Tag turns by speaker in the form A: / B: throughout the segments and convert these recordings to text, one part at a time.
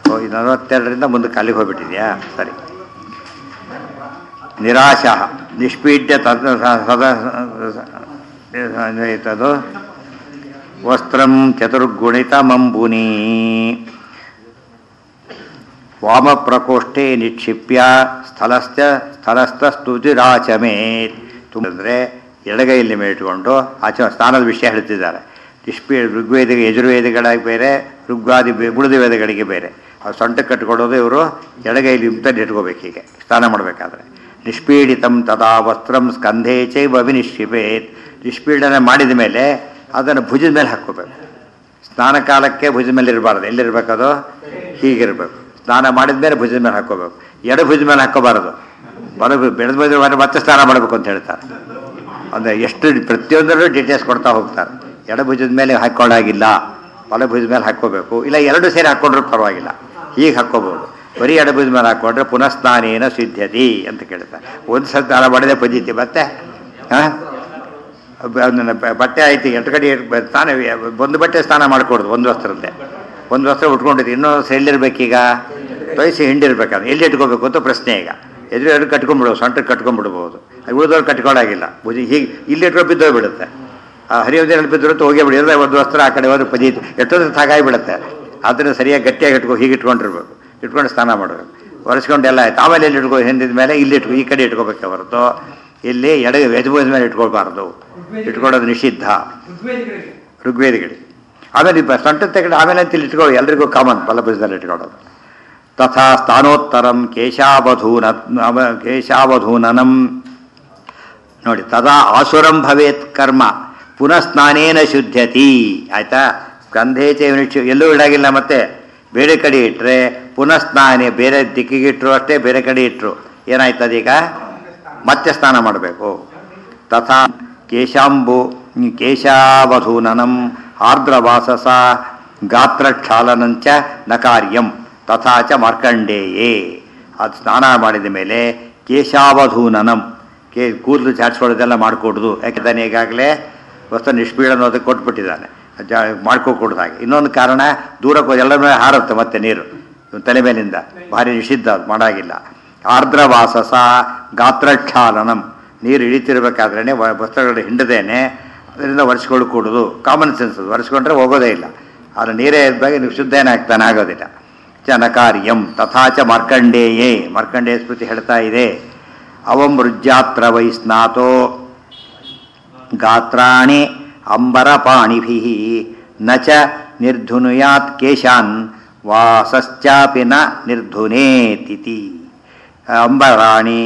A: ಓ ಈ ನಲವತ್ತೆರಡರಿಂದ ಮುಂದಕ್ಕೆ ಅಲ್ಲಿಗೆ ಹೋಗ್ಬಿಟ್ಟಿದ್ಯಾ ಸರಿ ನಿರಾಶ ನಿಷ್ಪೀಡ್ಯ ತದ ಸದ ಏತದು ವಸ್ತ್ರಂ ಚತುರ್ಗುಣಿತಮಂಬುನಿ ವಾಮಪ್ರಕೋಷ್ಠೆ ನಿಕ್ಷಿಪ್ಯ ಸ್ಥಳಸ್ಥ ಸ್ಥಳಸ್ಥಸ್ತುತಿರಾಚಮೇತ್ ಅಂದರೆ ಎಡಗೈಯಲ್ಲಿ ಮೇಟ್ಕೊಂಡು ಆಚೆ ಸ್ನಾನದ ವಿಷಯ ಹೇಳ್ತಿದ್ದಾರೆ ನಿಷ್ಪಿ ಋಗ್ವೇದ ಯಜುರ್ವೇದಗಳಿಗೆ ಬೇರೆ ಋಗ್ವಾದಿ ಬೇ- ಉಳಿದ ವೇದಗಳಿಗೆ ಬೇರೆ ಅದು ಸೊಂಟ ಕಟ್ಕೊಡೋದು ಇವರು ಎಡಗೈಲಿ ಇಂಪಲ್ಲಿ ಇಟ್ಕೋಬೇಕು ಹೀಗೆ ಸ್ನಾನ ಮಾಡಬೇಕಾದ್ರೆ ನಿಷ್ಪೀಡಿತಂ ತದಾ ವಸ್ತ್ರಂ ಸ್ಕಂಧೇ ಚೈವ ವಿನಿಶ್ಚಿಪೇತ್ ನಿಷ್ಪೀಡನೆ ಮಾಡಿದ ಮೇಲೆ ಅದನ್ನು ಭುಜದ ಮೇಲೆ ಹಾಕ್ಕೋಬೇಕು ಸ್ನಾನ ಕಾಲಕ್ಕೆ ಭುಜದ ಮೇಲೆ ಇರಬಾರ್ದು ಎಲ್ಲಿರ್ಬೇಕದು ಹೀಗಿರ್ಬೇಕು ಸ್ನಾನ ಮಾಡಿದ ಮೇಲೆ ಭುಜದ ಮೇಲೆ ಹಾಕ್ಕೋಬೇಕು ಎಡ ಭುಜದ ಮೇಲೆ ಹಾಕ್ಕೋಬಾರದು ಬಲ ಬೆಳೆದ ಭುಜದ ಮತ್ತೆ ಸ್ನಾನ ಮಾಡಬೇಕು ಅಂತ ಹೇಳ್ತಾರೆ ಅಂದರೆ ಎಷ್ಟು ಪ್ರತಿಯೊಂದರಲ್ಲೂ ಡೀಟೇಲ್ಸ್ ಕೊಡ್ತಾ ಹೋಗ್ತಾರೆ ಎಡ ಭುಜದ ಮೇಲೆ ಹಾಕ್ಕೊಳ್ಳಾಗಿಲ್ಲ ಬಲ ಭುಜದ ಮೇಲೆ ಹಾಕ್ಕೋಬೇಕು ಇಲ್ಲ ಎರಡು ಸೇರಿ ಹಾಕ್ಕೊಂಡ್ರೂ ಪರವಾಗಿಲ್ಲ ಹೀಗೆ ಹಾಕ್ಕೋಬೋದು ಬರೀ ಎಡ ಭುಜದ ಮೇಲೆ ಹಾಕ್ಕೊಂಡ್ರೆ ಪುನಃ ಸ್ನಾನೇನ ಸಿದ್ಧತಿ ಅಂತ ಕೇಳ್ತಾರೆ ಒಂದು ಸಲ ಸ್ನಾನ ಮಾಡಿದೆ ಪದ್ಧತಿ ಮತ್ತೆ ಹಾಂ ಅದನ್ನ ಬ- ಬಟ್ಟೆ ಆಯ್ತು ಎಂಟು ಕಡೆ ಇಟ್- ಸ್ನಾನ ಒಂದು ಬಟ್ಟೆ ಸ್ನಾನ ಮಾಡ್ಕೊಡ್ದು ಒಂದು ವಸ್ತ್ರದ್ದೇ ಒಂದು ವಸ್ತ್ರ ಉಟ್ಕೊಂಡಿದ್ದು ಇನ್ನೂ ವಸ್ತ್ರ ಎಲ್ಲಿರ್ಬೇಕೀಗ ತೊಯ್ಸಿ ಹಿಂಡಿರ್ಬೇಕಾದ್ರೆ ಎಲ್ಲಿ ಇಟ್ಕೋಬೇಕು ಅಂತ ಪ್ರಶ್ನೆ ಈಗ ಎದುರು ಎದುರು ಕಟ್ಕೊಂಡ್ಬಿಡ್ಬೋದು ಸೊಂಟಕ್ಕೆ ಕಟ್ಕೊಂಡ್ಬಿಡ್ಬೋದು ಉಳಿದವ್ರು ಕಟ್ಕೊಳ್ಳಾಗಿಲ್ಲ ಭುಜಿ ಹೀಗೆ ಇಲ್ಲಿ ಇಟ್ಕೊ ಬಿದ್ದೋಗ್ಬಿಡುತ್ತೆ ಆ ಹರಿಯೋದೇನಲ್ಲಿ ಬಿದ್ದರು ಅಂತ ಹೋಗೇ ಬಿಡಿ ಒಂದು ವಸ್ತ್ರ ಆ ಕಡೆ ಹೋದ್ರೆ ಪದಿ ಎಷ್ಟೊಂದು ತಾಗಾಗಿಬಿಡುತ್ತೆ ಅದನ್ನು ಸರಿಯಾಗಿ ಗಟ್ಟಿಯಾಗಿ ಇಟ್ಕೊ ಹೀಗೆ ಇಟ್ಕೊಂಡಿರ್ಬೇಕು ಇಟ್ಕೊಂಡು ಸ್ನಾನ ಮಾಡಬೇಕು ಒರೆಸ್ಕೊಂಡೆಲ್ಲ ಆಯ್ತು ಆಮೇಲೆ ಎಲ್ಲಿ ಇಟ್ಕೊ ಹಿಂದಿದ ಮೇಲೆ ಇಲ್ಲಿ ಇಟ್ಕೊ ಈ ಕಡೆ ಇಟ್ಕೋಬೇಕೆ ಹೊರತು ಇಲ್ಲಿ ಎಡ ಯಜಮಾನ ಮೇಲೆ ಇಟ್ಕೊಳ್ಬಾರ್ದು ಇಟ್ಕೊಳ್ಳೋದು ನಿಷಿದ್ಧ
B: ಋಗ್ವೇದಿಗಳಿಗೆ
A: ಋಗ್ವೇದಿಗಳಿಗೆ ಆಮೇಲೆ ಇಪ್ಪ ಸೊಂಟ ತೆಗೆದು ಆಮೇಲೆ ಅಂತ ಇಲ್ಲಿ ಇಟ್ಕೊಳ್ಳೋ ಎಲ್ರಿಗೂ ಕಾಮನ್ ಬಲಭುಜದಲ್ಲಿ ಇಟ್ಕೊಳ್ಳೋದು ತಥಾ ಸ್ಥಾನೋತ್ತರಂ ಕೇಶಾವಧೂನ ಅವ- ಕೇಶಾವಧೂನನಂ ನೋಡಿ ತದಾ ಆಸುರಂ ಭವೇತ್ ಕರ್ಮ ಪುನಃ ಸ್ನಾನೇನ ಶುದ್ಧತಿ ಆಯ್ತಾ ಗಂಧೇ ಚೇವನಿಕ್ಷು ಎಲ್ಲೂ ಇಡಾಗಿಲ್ಲ ಮತ್ತೆ ಬೇರೆ ಕಡೆ ಇಟ್ಟರೆ ಪುನಃ ಸ್ನಾನೆ ಬೇರೆ ದಿಕ್ಕಿಗೆ ಇಟ್ಟರು ಅಷ್ಟೇ ಬೇರೆ ಕಡೆ ಇಟ್ಟರು ಏನಾಯ್ತದೀಗ ಮತ್ತೆ ಸ್ನಾನ ಮಾಡಬೇಕು ತಥಾ ಕೇಶಾಂಬು ಕೇಶಾವಧೂನನಂ ಆರ್ದ್ರವಾಸಸ ಗಾತ್ರಕ್ಷಾಲನಂಚ ನ ಕಾರ್ಯಂ ತಥಾ ಚ ಮಾರ್ಕಂಡೇಯೇ ಅದು ಸ್ನಾನ ಮಾಡಿದ ಮೇಲೆ ಕೇಶಾವಧೂನನಂ ಕೇ ಕೂದಲು ಚಾಡ್ಸ್ಕೊಳ್ಳೋದೆಲ್ಲ ಮಾಡಿಕೊಡ್ದು ಯಾಕೆಂತಾನೆ ಈಗಾಗಲೇ ವಸ್ತು ನಿಷ್ಪೀಡನ ಅದಕ್ಕೆ ಕೊಟ್ಬಿಟ್ಟಿದ್ದಾನೆ ಜಾ ಮಾಡ್ಕೊಕೊಡ್ದು ಹಾಗೆ ಇನ್ನೊಂದು ಕಾರಣ ದೂರಕ್ಕೆ ಹೋಗಿ ಎಲ್ಲರ ಮೇಲೆ ಹಾರುತ್ತೆ ಮತ್ತೆ ನೀರು ಇವ್ನ ತಲೆ ಮೇಲಿಂದ ಭಾರಿ ನಿಷಿದ್ಧ ಅದು ಮಾಡಾಗಿಲ್ಲ ಆರ್ದ್ರವಾಸಸ ಗಾತ್ರಕ್ಷಾಲನಂ ನೀರು ಇಳಿತಿರ್ಬೇಕಾದ್ರೇ ವಸ್ತ್ರಗಳು ಹಿಂಡದೇನೆ ಅದರಿಂದ ಒರೆಸ್ಕೊಂಡು ಕೊಡೋದು ಕಾಮನ್ ಸೆನ್ಸ್ ಅದು ಒರೆಸ್ಕೊಂಡ್ರೆ ಹೋಗೋದೇ ಇಲ್ಲ ಆದರೆ ನೀರೇ ಇದ್ದಾಗ ನೀವು ಶುದ್ಧ ಏನಾಗ್ತಾನೆ ಆಗೋದಿಲ್ಲ ಚನಕಾರ್ಯಂ ತಥಾಚ ಮಾರ್ಕಂಡೇಯೇ ಮಾರ್ಕಂಡೇಯ ಸ್ಮೃತಿ ಹೇಳ್ತಾ ಇದೆ ಅವಂ ರುಜ್ಜಾತ್ರ ವೈ ಸ್ನಾತೋ ಗಾತ್ರಾಣಿ ಅಂಬರಪಾಣಿಭಿ ನ ಚ ನಿರ್ಧುನುಯಾತ್ ಕೇಶಾನ್ ವಾಸಶ್ಚಾಪಿ ನ ನಿರ್ಧುನೇತಿತಿ ಅಂಬರಾಣಿ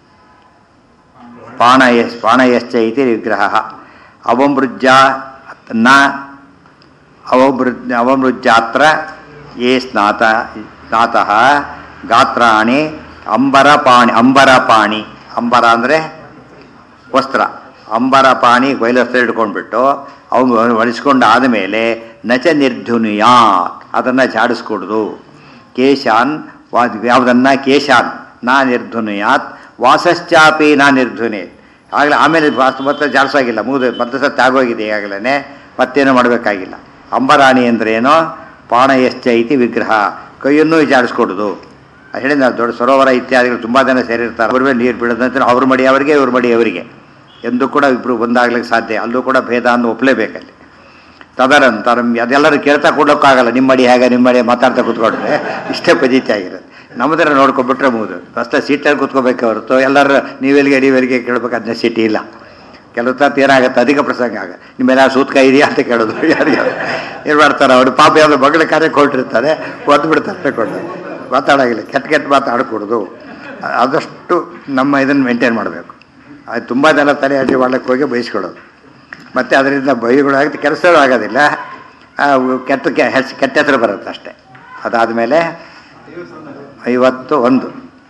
A: ಪಾಣಯ ಪಾಣಯಶ್ಚ ಇತಿ ವಿಗ್ರಹ ಅವಮೃಜ್ಜ ನ ಅವಮೃ ಅವಮೃಜ್ಜಾತ್ರ ಯೇ ಸ್ನಾತ ಸ್ನಾತಃ ಗಾತ್ರಾಣಿ ಅಂಬರಪಾಣಿ ಅಂಬರಪಾಣಿ ಅಂಬರ ಅಂದರೆ ವಸ್ತ್ರ ಅಂಬರಪಾಣಿ ಬಯಲಸ್ತ್ರ ಇಟ್ಕೊಂಡ್ಬಿಟ್ಟು ಅವನು ಒಲಿಸ್ಕೊಂಡು ಆದಮೇಲೆ ನಚ ನಿರ್ಧುನಿಯಾ ಅದನ್ನು ಜಾಡಿಸ್ಕೊಡ್ದು ಕೇಶಾನ್ ವಾ ಯಾವುದನ್ನು ಕೇಶಾನ್ ನಾ ನಿರ್ಧುನಿಯಾತ್ ವಾಸಶ್ಚಾಪಿ ನಾ ನಿರ್ಧುನಿ ಆಗಲೇ ಆಮೇಲೆ ವಾಸ ಮತ್ತೆ ಜಾಡಿಸೋಗಿಲ್ಲ ಮುಗಿದು ಮತ್ತೆ ಸತ್ತು ಆಗೋಗಿದೆ ಈಗಾಗಲೇ ಮತ್ತೇನು ಮಾಡಬೇಕಾಗಿಲ್ಲ ಅಂಬರಾಣಿ ಅಂದ್ರೆ ಏನೋ ಪಾಣಯಶ್ಚ ಇತಿ ವಿಗ್ರಹ ಕೈಯನ್ನು ಜಾಡಿಸ್ಕೊಡೋದು ಹೇಳಿದ ದೊಡ್ಡ ಸರೋವರ ಇತ್ಯಾದಿಗಳು ತುಂಬ ಜನ ಸೇರಿರ್ತಾರೆ ಅವ್ರ ಮೇಲೆ ನೀರು ಬೀಳೋದಂತ ಅವ್ರ ಮಡಿ ಅವರಿಗೆ ಇವ್ರ ಮಡಿ ಅವರಿಗೆ ಎಂದು ಕೂಡ ಇಬ್ಬರು ಒಂದಾಗ್ಲಿಕ್ಕೆ ಸಾಧ್ಯ ಅಲ್ಲೂ ಕೂಡ ಭೇದ ಅಂತ ಒಪ್ಪಲೇಬೇಕಲ್ಲಿ ತದನಂತರ ಅದೆಲ್ಲರೂ ಕೇಳ್ತಾ ಕೊಡೋಕ್ಕಾಗಲ್ಲ ನಿಮ್ಮ ಮಡಿ ಹೇಗೆ ನಿಮ್ಮ ಮಡಿ ಮಾತಾಡ್ತಾ ಕೂತ್ಕೊಂಡ್ರೆ ಇಷ್ಟೇ ಪದ್ಧತಿ ಆಗಿರೋದು ನಮ್ಮದರ ನೋಡ್ಕೊಂಡ್ಬಿಟ್ರೆ ಮುಗಿದು ಅಷ್ಟೇ ಸೀಟಲ್ಲಿ ಕೂತ್ಕೋಬೇಕೆ ಹೊರತು ಎಲ್ಲರೂ ನೀವೆಲ್ಲಿಗೆ ನೀವೆಲ್ಲಿಗೆ ಕೇಳ್ಬೇಕು ಅದನ್ನ ಸಿಟಿ ಇಲ್ಲ ಕೆಲವು ತತ್ತು ಏನಾಗುತ್ತೆ ಅಧಿಕ ಪ್ರಸಂಗ ಆಗ ನಿಮ್ಮೆಲ್ಲ ಸೂತ್ಕ ಇದೆಯಾ ಅಂತ ಕೇಳೋದು ಯಾರಿಗೆ ಏನು ಮಾಡ್ತಾರೆ ಅವರು ಪಾಪ ಯಾವ್ದು ಮಗಳ ಕಾರ್ಯ ಕೊಟ್ಟಿರ್ತಾರೆ ಒದ್ದು ಬಿಡ್ತಾರೆ ಕೊಂಡು ಮಾತಾಡೋಂಗಿಲ್ಲ ಕೆಟ್ಟ ಕೆಟ್ಟ ಮಾತಾಡ್ಕೊಡೋದು ಆದಷ್ಟು ನಮ್ಮ ಇದನ್ನು ಮೇಂಟೈನ್ ಮಾಡಬೇಕು ಅದು ತುಂಬ ಜನ ತಲೆ ಅಡ್ಡಿ ಮಾಡ್ಲಿಕ್ಕೆ ಹೋಗಿ ಬಯಸ್ಕೊಳ್ಳೋದು ಮತ್ತು ಅದರಿಂದ ಬೈಗಳಾಗುತ್ತೆ ಕೆಲಸಗಳು ಆಗೋದಿಲ್ಲ ಆ, ಕೆಟ್ಟ ಕೆ ಹೆಸ್ ಕೆಟ್ಟ ಹೆಸರು ಬರುತ್ತೆ ಅಷ್ಟೇ ಅದಾದಮೇಲೆ ಐವತ್ತು ಒಂದು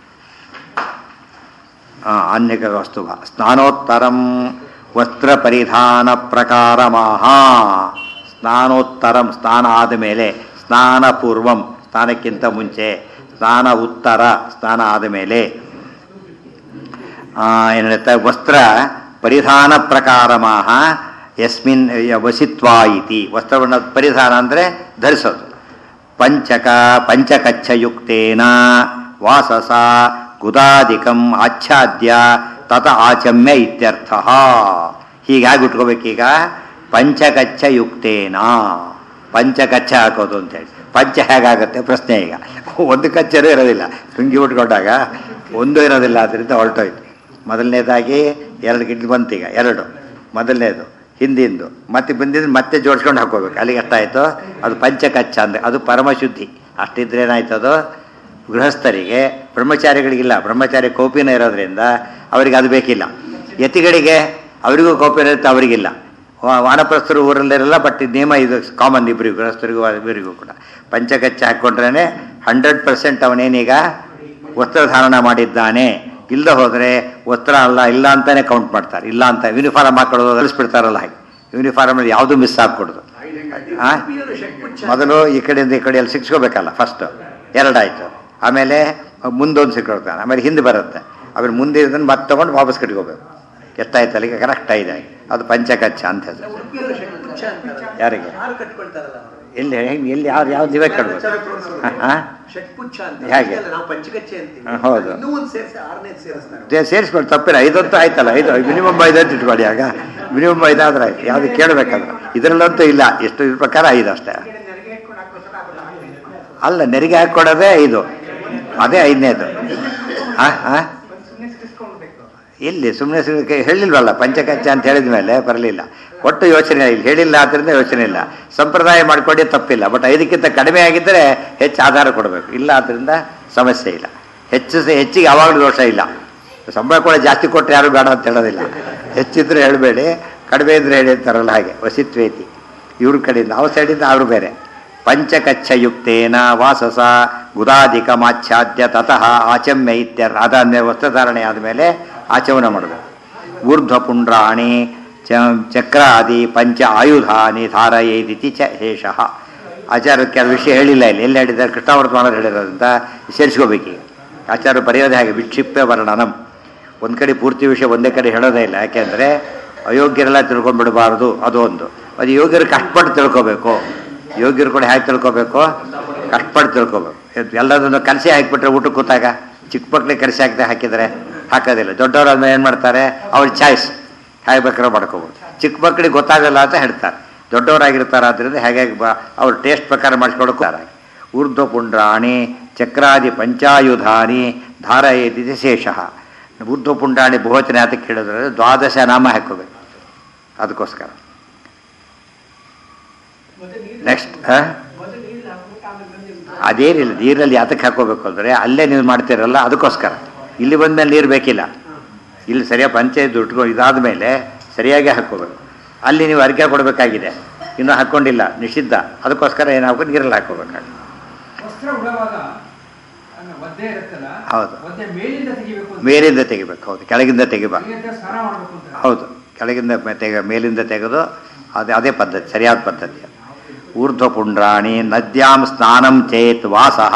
A: ಅನ್ಯಕ ವಸ್ತು ಸ್ನಾನೋತ್ತರಂ ವಸ್ತ್ರ ಪರಿಧಾನ ಪ್ರಕಾರ ಮಹಾ ಸ್ನಾನೋತ್ತರಂ ಸ್ನಾನ ಆದಮೇಲೆ ಸ್ನಾನ ಪೂರ್ವಂ ಸ್ನಾನಕ್ಕಿಂತ ಮುಂಚೆ ಸ್ನಾನ ಉತ್ತರ ಸ್ನಾನ ಆದಮೇಲೆ ಏನು ಹೇಳುತ್ತೆ ವಸ್ತ್ರ ಪರಿಧಾನ ಪ್ರಕಾರ ಮಾಹ ಯಸ್ಮಿನ್ ಯ- ವಸಿತ್ವಾ ಇತಿ ವಸ್ತ್ರವನ್ನು ಪರಿಧಾನ ಅಂದರೆ ಧರಿಸೋದು ಪಂಚಕ ಪಂಚಕಚ್ಛಯುಕ್ತೇನ ವಾಸಸ ಗುದಾದಿಕಂ ಆಚ್ಛಾದ್ಯ ತತ ಆಚಮ್ಯ ಇತ್ಯರ್ಥ ಹೀಗಾಗಿ ಉಟ್ಕೋಬೇಕೀಗ ಪಂಚಕಚ್ಛಯುಕ್ತೇನ ಪಂಚಕಚ್ಚ ಹಾಕೋದು ಅಂತೇಳಿ ಪಂಚ ಹೇಗಾಗುತ್ತೆ ಪ್ರಶ್ನೆ ಈಗ ಒಂದು ಕಚ್ಚರೂ ಇರೋದಿಲ್ಲ ತುಂಗಿ ಉಟ್ಕೊಂಡಾಗ ಒಂದು ಇರೋದಿಲ್ಲ ಅದರಿಂದ ಹೊರಟೋಯ್ತು ಮೊದಲನೇದಾಗಿ ಎರಡು ಗಿಡ್ಲು ಬಂತೀಗ ಎರಡು ಮೊದಲನೇದು ಹಿಂದಿಂದು ಮತ್ತೆ ಬಂದಿದ್ದು ಮತ್ತೆ ಜೋಡಿಸ್ಕೊಂಡು ಹಾಕೋಬೇಕು ಅಲ್ಲಿಗೆ ಎಷ್ಟಾಯಿತು ಅದು ಪಂಚಕಚ್ಚ ಅಂದರೆ ಅದು ಪರಮಶುದ್ಧಿ ಅಷ್ಟಿದ್ರೆ ಏನಾಯ್ತು ಅದು ಗೃಹಸ್ಥರಿಗೆ ಬ್ರಹ್ಮಚಾರಿಗಳಿಗಿಲ್ಲ ಬ್ರಹ್ಮಚಾರಿ ಕೋಪಿನ ಇರೋದ್ರಿಂದ ಅವರಿಗೆ ಅದು ಬೇಕಿಲ್ಲ ಯತಿಗಳಿಗೆ ಅವರಿಗೂ ಕೋಪಿನ ಇರುತ್ತೆ ಅವರಿಗಿಲ್ಲ ವಾ- ವಾನಪ್ರಸ್ಥರು ಊರಲ್ಲಿರಲ್ಲ ಬಟ್ ನಿಯಮ ಇದು ಕಾಮನ್ ಇಬ್ಬರಿಗೂ ಗೃಹಸ್ಥರಿಗೂ ಇವರಿಗೂ ಕೂಡ ಪಂಚಕಚ್ಚ ಹಾಕ್ಕೊಂಡ್ರೇ ಹಂಡ್ರೆಡ್ ಪರ್ಸೆಂಟ್ ಅವನೇನೀಗ ವಸ್ತ್ರಧಾರಣ ಮಾಡಿದ್ದಾನೆ ಇಲ್ಲದೆ ಹೋದರೆ ವಸ್ತ್ರ ಅಲ್ಲ ಇಲ್ಲ ಅಂತಾನೆ ಕೌಂಟ್ ಮಾಡ್ತಾರೆ ಇಲ್ಲ ಅಂತ ಯೂನಿಫಾರ್ಮ್ ಹಾಕೊಳ್ಳೋದು ಕಲಿಸ್ಬಿಡ್ತಾರಲ್ಲ ಹಾಗೆ ಯೂನಿಫಾರ್ಮಲ್ಲಿ ಯಾವುದೂ ಮಿಸ್ ಆಗ್ಕೊಡ್ದು ಆ? ಮೊದಲು ಈ ಕಡೆಯಿಂದ ಈ ಕಡೆಯಲ್ಲಿ ಸಿಕ್ಸ್ಕೋಬೇಕಲ್ಲ ಫಸ್ಟ್ ಎರಡಾಯ್ತು ಆಮೇಲೆ ಮುಂದೊಂದು ಸಿಕ್ಕೊಳ್ತಾನೆ ಆಮೇಲೆ ಹಿಂದೆ ಬರುತ್ತೆ ಆಮೇಲೆ ಮುಂದೆ ಇದನ್ನು ಮತ್ತೆ ತಗೊಂಡು ವಾಪಸ್ ಕಟ್ಕೋಬೇಕು ಎಷ್ಟಾಯ್ತು ಅಲ್ಲಿಗೆ ಕರೆಕ್ಟ್ ಆಗಿದೆ ಅದು ಪಂಚಕಚ್ಚ ಅಂತ ಹೆಸರು
B: ಉಡುಪಿಯಲ್ಲೂ ಶಂಕುಚ್ಚ ಅಂತಾರೆ.
C: ಯಾರಿಗೆ?
B: ಯಾರು ಕಟ್ಕೊಳ್ತಾರಲ್ಲ ಅವರು?
A: ಎಲ್ಲಿ ಹೆಂಗ್ ಎಲ್ಲಿ ಯಾರು ಯಾವ್ದು ಇವೇ ಕಟ್ಬೋದು ಹಾಂ
B: ಷಟ್ಪುಚ್ಛ ಅಂತ
A: ಹೇಗೆ?
B: ಅಲ್ಲ, ನಾವು ಪಂಚಕಚ್ಚೆ ಅಂತೀವಿ
A: ಹಾ, ಹೌದು.
B: ಇನ್ನೂ ಒಂದು ಸೇರಿಸಿ ಆರನೇದು ಸೇರಿಸ್ತಾರೆ
A: ಸೇರಿಸ್ಕೊಂಡು ತಪ್ಪಿಲ್ಲ ಐದಂತೂ ಆಯ್ತಲ್ಲ ಐದು ಮಿನಿಮಮ್ ಐದು ಅಂತ ಇಟ್ಕೊಳ್ಳಿ ಆಗ ಮಿನಿಮಮ್ ಐದಾದ್ರೆ ಆಯ್ತು ಯಾವುದು ಕೇಳಬೇಕಾದ್ರೆ ಇದರಲ್ಲಂತೂ ಇಲ್ಲ ಎಷ್ಟು ಇದ್ರ ಪ್ರಕಾರ ಐದು ಅಷ್ಟೇ ಅಲ್ಲ ನೆರಿಗೆ ಹಾಕ್ಕೊಡೋದೇ ಐದು ಅದೇ ಐದನೇದು ಹಾಂ ಹಾಂ ಎಲ್ಲಿ ಸುಮ್ಮನೆ ಹೇಳಿಲ್ವಲ್ಲ ಪಂಚಕಚ್ಚ ಅಂತ ಹೇಳಿದ ಮೇಲೆ ಬರಲಿಲ್ಲ ಒಟ್ಟು ಯೋಚನೆ ಇಲ್ಲಿ ಹೇಳಿಲ್ಲ ಆದ್ದರಿಂದ ಯೋಚನೆ ಇಲ್ಲ ಸಂಪ್ರದಾಯ ಮಾಡ್ಕೊಂಡೇ ತಪ್ಪಿಲ್ಲ ಬಟ್ ಐದಕ್ಕಿಂತ ಕಡಿಮೆ ಆಗಿದ್ದರೆ ಹೆಚ್ಚು ಆಧಾರ ಕೊಡಬೇಕು ಇಲ್ಲ ಆದ್ದರಿಂದ ಸಮಸ್ಯೆ ಇಲ್ಲ ಹೆಚ್ಚು ಸ- ಹೆಚ್ಚಿಗೆ ಯಾವಾಗಲೂ ದೋಷ ಇಲ್ಲ ಸಂಬಳ ಕೂಡ ಜಾಸ್ತಿ ಕೊಟ್ಟರೆ ಯಾರು ಬೇಡ ಅಂತ ಹೇಳೋದಿಲ್ಲ ಹೆಚ್ಚಿದ್ರೆ ಹೇಳಬೇಡಿ ಕಡಿಮೆ ಇದ್ರೆ ಹೇಳಿ ಅಂತಾರಲ್ಲ ಹಾಗೆ ವಸಿತ್ವೇತಿ ಇವ್ರ ಕಡೆಯಿಂದ ಅವ್ರ ಸೈಡಿಂದ ಅವರು ಬೇರೆ ಪಂಚಕಚ್ಛಯುಕ್ತೇನ ವಾಸಸ ಗುದಾಧಿಕಮಾಚ್ಛಾದ್ಯ ತತಃ ಆಚಮ್ಯ ಇತ್ಯರ್ ಅದಾದ್ಮೇಲೆ ವಸ್ತ್ರಧಾರಣೆ ಆದಮೇಲೆ ಆಚಮನ ಮಾಡಬೇಕು ಊರ್ಧ್ವ ಪುಂಡ್ರಾಣಿ ಚ ಚಕ್ರಾದಿ ಪಂಚ ಆಯುಧಾನಿ ಧಾರಯೇದಿತಿ ಚ ಶೇಷ ಆಚಾರ್ಯ ಕೆಲವು ವಿಷಯ ಹೇಳಿಲ್ಲ ಇಲ್ಲಿ ಎಲ್ಲಿ ಹೇಳಿದ್ದಾರೆ ಕೃಷ್ಣಾವರ್ತಮಾನ ಹೇಳಿರೋದ್ರಿಂದ ಸೇರಿಸ್ಕೋಬೇಕೀಗ ಆಚಾರ್ಯ ಬರೆಯೋದೇ ಹಾಗೆ ವಿಕ್ಷಿಪ್ಯ ವರ್ಣನಂ ಒಂದು ಕಡೆ ಪೂರ್ತಿ ವಿಷಯ ಒಂದೇ ಕಡೆ ಹೇಳೋದೇ ಇಲ್ಲ ಯಾಕೆಂದರೆ ಅಯೋಗ್ಯರೆಲ್ಲ ತಿಳ್ಕೊಂಡ್ಬಿಡಬಾರ್ದು ಅದು ಒಂದು ಅದು ಯೋಗ್ಯರು ಕಷ್ಟಪಟ್ಟು ತಿಳ್ಕೊಬೇಕು ಯೋಗ್ಯರು ಕೂಡ ಹೇಗೆ ತಿಳ್ಕೊಬೇಕು ಕಷ್ಟಪಟ್ಟು ತಿಳ್ಕೊಬೇಕು ಎದ್- ಎಲ್ಲದನ್ನು ಕಲಸಿ ಹಾಕಿಬಿಟ್ರೆ ಊಟಕ್ಕೆ ಕೂತಾಗ ಚಿಕ್ಕ ಮಕ್ಳಿಗೆ ಕಲಸಿ ಹಾಕಿದೆ ಹಾಕಿದರೆ ಹಾಕೋದಿಲ್ಲ ದೊಡ್ಡವ್ರು ಆದ್ಮೇಲೆ ಏನು ಮಾಡ್ತಾರೆ ಅವ್ರ ಚಾಯ್ಸ್ ಹೇಗೆ ಬೇಕಾದ್ರೂ ಮಾಡ್ಕೋಬೋದು ಚಿಕ್ಕ ಮಕ್ಕಳಿಗೆ ಗೊತ್ತಾಗಲ್ಲ ಅಂತ ಹೇಳ್ತಾರೆ ದೊಡ್ಡವರಾಗಿರ್ತಾರೆ ಆದ್ದರಿಂದ ಹೇಗೆ ಬ ಅವ್ರ ಟೇಸ್ಟ್ ಪ್ರಕಾರ ಮಾಡಿಸ್ಕೊಡಕ್ಕೆ ಊರ್ಧ್ವ ಪುಂಡ್ರಾಣಿ ಚಕ್ರಾದಿ ಪಂಚಾಯುಧಾನಿ ಧಾರಯೇತಿ ಶೇಷ ಊರ್ಧ್ವ ಪುಂಡ್ರಾಣಿ ಬಹುವಚನ ಅದಕ್ಕೆ ಹೇಳಿದ್ರೆ ದ್ವಾದಶ ನಾಮ ಹಾಕೋಬೇಕು ಅದಕ್ಕೋಸ್ಕರ ನೆಕ್ಸ್ಟ್ ಅದೇನಿಲ್ಲ ನೀರಲ್ಲಿ ಯಾತಕ್ಕೆ ಹಾಕೋಬೇಕು ಅಂದರೆ ಅಲ್ಲೇ ನೀವು ಮಾಡ್ತೀರಲ್ಲ ಅದಕ್ಕೋಸ್ಕರ ಇಲ್ಲಿ ಬಂದಮೇಲೆ ನೀರು ಬೇಕಿಲ್ಲ ಇಲ್ಲಿ ಸರಿಯಾಗಿ ಪಂಚಾಯತ್ ದುಡ್ಡು ಇದಾದ ಮೇಲೆ ಸರಿಯಾಗಿ ಹಾಕ್ಕೋಬೇಕು ಅಲ್ಲಿ ನೀವು ಅರಿಕೆ ಕೊಡಬೇಕಾಗಿದೆ ಇನ್ನೂ ಹಾಕ್ಕೊಂಡಿಲ್ಲ ನಿಷಿದ್ಧ ಅದಕ್ಕೋಸ್ಕರ ಏನು ಹಾಕ್ಬೇಕು ನೀರಲ್ಲಿ ಹಾಕ್ಕೋಬೇಕಾಗುತ್ತೆ
D: ವಸ್ತ್ರ ಉಡವಾಗ ಅನ್ನ ಒದ್ದೆ ಇರುತ್ತಲ್ಲ
A: ಹೌದು.
D: ಒದ್ದೆ ಮೇಲಿಂದ ತೆಗಿಬೇಕು ಅಂತ
A: ಮೇಲಿಂದ ತೆಗಿಬೇಕು ಹೌದು ಕೆಳಗಿಂದ ತೆಗಿಬಾರ್ದು
D: ತೆಗೆದ್ರೆ ಸ್ನಾನ ಮಾಡ್ಬೇಕು ಅಂತ
A: ಹೌದು ಕೆಳಗಿಂದ ಮೆ- ತೆಗ ಮೇಲಿಂದ ತೆಗೆದು ಅದೇ ಅದೇ ಪದ್ಧತಿ ಸರಿಯಾದ ಪದ್ಧತಿ ಊರ್ಧ್ವ ಪುಂಡ್ರಾಣಿ ನದ್ಯಾಂ ಸ್ನಾನಂ ಚೇತ್ ವಾಸಃ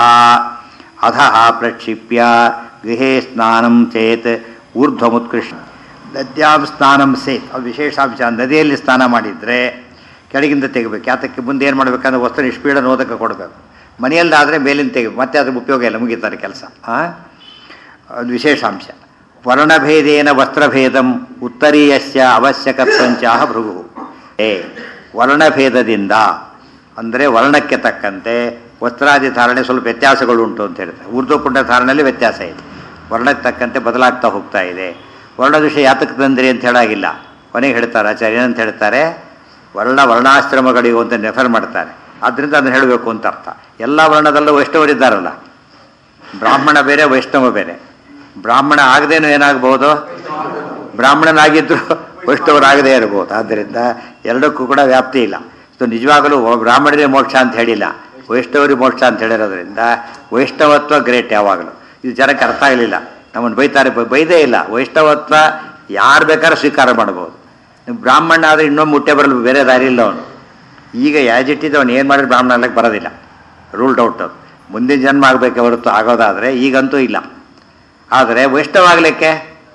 A: ಅಧಃ ಪ್ರಕ್ಷಿಪ್ಯ ಗೃಹೇ ಸ್ನಾನಂ ಚೇತ್ ಊರ್ಧ್ವಮುತ್ಕೃಷ್ಟ ನದ್ಯಾಂ ಸ್ನಾನಂ ಸೇತ್ ಅದು ವಿಶೇಷಾಂಶ ನದಿಯಲ್ಲಿ ಸ್ನಾನ ಮಾಡಿದರೆ ಕೆಳಗಿಂದ ತೆಗಿಬೇಕು ಯಾತಕ್ಕೆ ಮುಂದೆ ಏನು ಮಾಡಬೇಕಂದ್ರೆ ವಸ್ತು ನಿಷ್ಪೀಡ ನೋದಕ ಕೊಡಬೇಕು ಮನೆಯಲ್ಲಾದರೆ ಮೇಲಿಂದ ತೆಗಿ ಮತ್ತೆ ಅದ್ರ ಉಪಯೋಗ ಇಲ್ಲ ಮುಗಿತಾರೆ ಕೆಲಸ ಹಾಂ ಅದು ವಿಶೇಷಾಂಶ ವರ್ಣಭೇದೇನ ವಸ್ತ್ರಭೇದಂ ಉತ್ತರೀಯಸ್ಯ ಅವಶ್ಯಕತ್ವಂಚಾಹ ಭೃಗು ಏ ವರ್ಣಭೇದದಿಂದ ಅಂದರೆ ವರ್ಣಕ್ಕೆ ತಕ್ಕಂತೆ ವಸ್ತ್ರಾದಿ ಧಾರಣೆ ಸ್ವಲ್ಪ ವ್ಯತ್ಯಾಸಗಳು ಉಂಟು ಅಂತ ಹೇಳ್ತಾರೆ ಉರ್ದು ಪುಂಡ ಧಾರಣೆಯಲ್ಲಿ ವ್ಯತ್ಯಾಸ ಇದೆ ವರ್ಣಕ್ಕೆ ತಕ್ಕಂತೆ ಬದಲಾಗ್ತಾ ಹೋಗ್ತಾ ಇದೆ ವರ್ಣದ ವಿಷಯ ಯಾತಕ್ಕೆ ತಂದ್ರಿ ಅಂತ ಹೇಳಾಗಿಲ್ಲ ಕೊನೆಗೆ ಹೇಳ್ತಾರೆ ಆಚಾರ್ಯ ಏನಂತ ಹೇಳ್ತಾರೆ ವರ್ಣ ವರ್ಣಾಶ್ರಮಗಳಿಗೂ ಅಂತ ರೆಫರ್ ಮಾಡ್ತಾರೆ ಆದ್ದರಿಂದ ಅದನ್ನು ಹೇಳಬೇಕು ಅಂತ ಅರ್ಥ ಎಲ್ಲ ವರ್ಣದಲ್ಲೂ ವೈಷ್ಣವರಿದ್ದಾರಲ್ಲ ಬ್ರಾಹ್ಮಣ ಬೇರೆ ವೈಷ್ಣವ ಬೇರೆ ಬ್ರಾಹ್ಮಣ ಆಗದೇನು ಏನಾಗಬಹುದು ಬ್ರಾಹ್ಮಣನಾಗಿದ್ದರೂ ವೈಷ್ಣವರಾಗದೇ ಇರಬಹುದು ಆದ್ದರಿಂದ ಎರಡಕ್ಕೂ ಕೂಡ ವ್ಯಾಪ್ತಿ ಇಲ್ಲ ಸೊ ನಿಜವಾಗಲೂ ಒ- ಬ್ರಾಹ್ಮಣರೇ ಮೋಕ್ಷ ಅಂತ ಹೇಳಿಲ್ಲ ವೈಷ್ಣವರಿಗೆ ಮೋಕ್ಷ ಅಂತ ಹೇಳಿರೋದ್ರಿಂದ ವೈಷ್ಣವತ್ವ ಗ್ರೇಟ್ ಯಾವಾಗಲೂ ಇದು ಜನಕ್ಕೆ ಅರ್ಥ ಆಗಲಿಲ್ಲ ನಮ್ಮನ್ನು ಬೈತಾರೆ ಬ- ಬೈದೇ ಇಲ್ಲ ವೈಷ್ಣವತ್ವ ಯಾರು ಬೇಕಾದ್ರೂ ಸ್ವೀಕಾರ ಮಾಡ್ಬೋದು ನೀವು ಬ್ರಾಹ್ಮಣ ಆದರೆ ಇನ್ನೊಮ್ಮೆ ಮುಟ್ಟೆ ಬರಲು ಬೇರೆ ದಾರಿ ಇಲ್ಲ ಅವನು ಈಗ ಯಾಜ್ ಇಟ್ಟಿದ್ದು ಅವನು ಏನು ಮಾಡಿದ್ರೆ ಬ್ರಾಹ್ಮಣ ಆಗ್ಲಿಕ್ಕೆ ಬರೋದಿಲ್ಲ ರೂಲ್ಡ್ ಔಟ್ ಅದು ಮುಂದಿನ ಜನ್ಮ ಆಗಬೇಕೆ ಹೊರತು ಆಗೋದಾದರೆ ಈಗಂತೂ ಇಲ್ಲ ಆದರೆ ವೈಷ್ಣವ ಆಗಲಿಕ್ಕೆ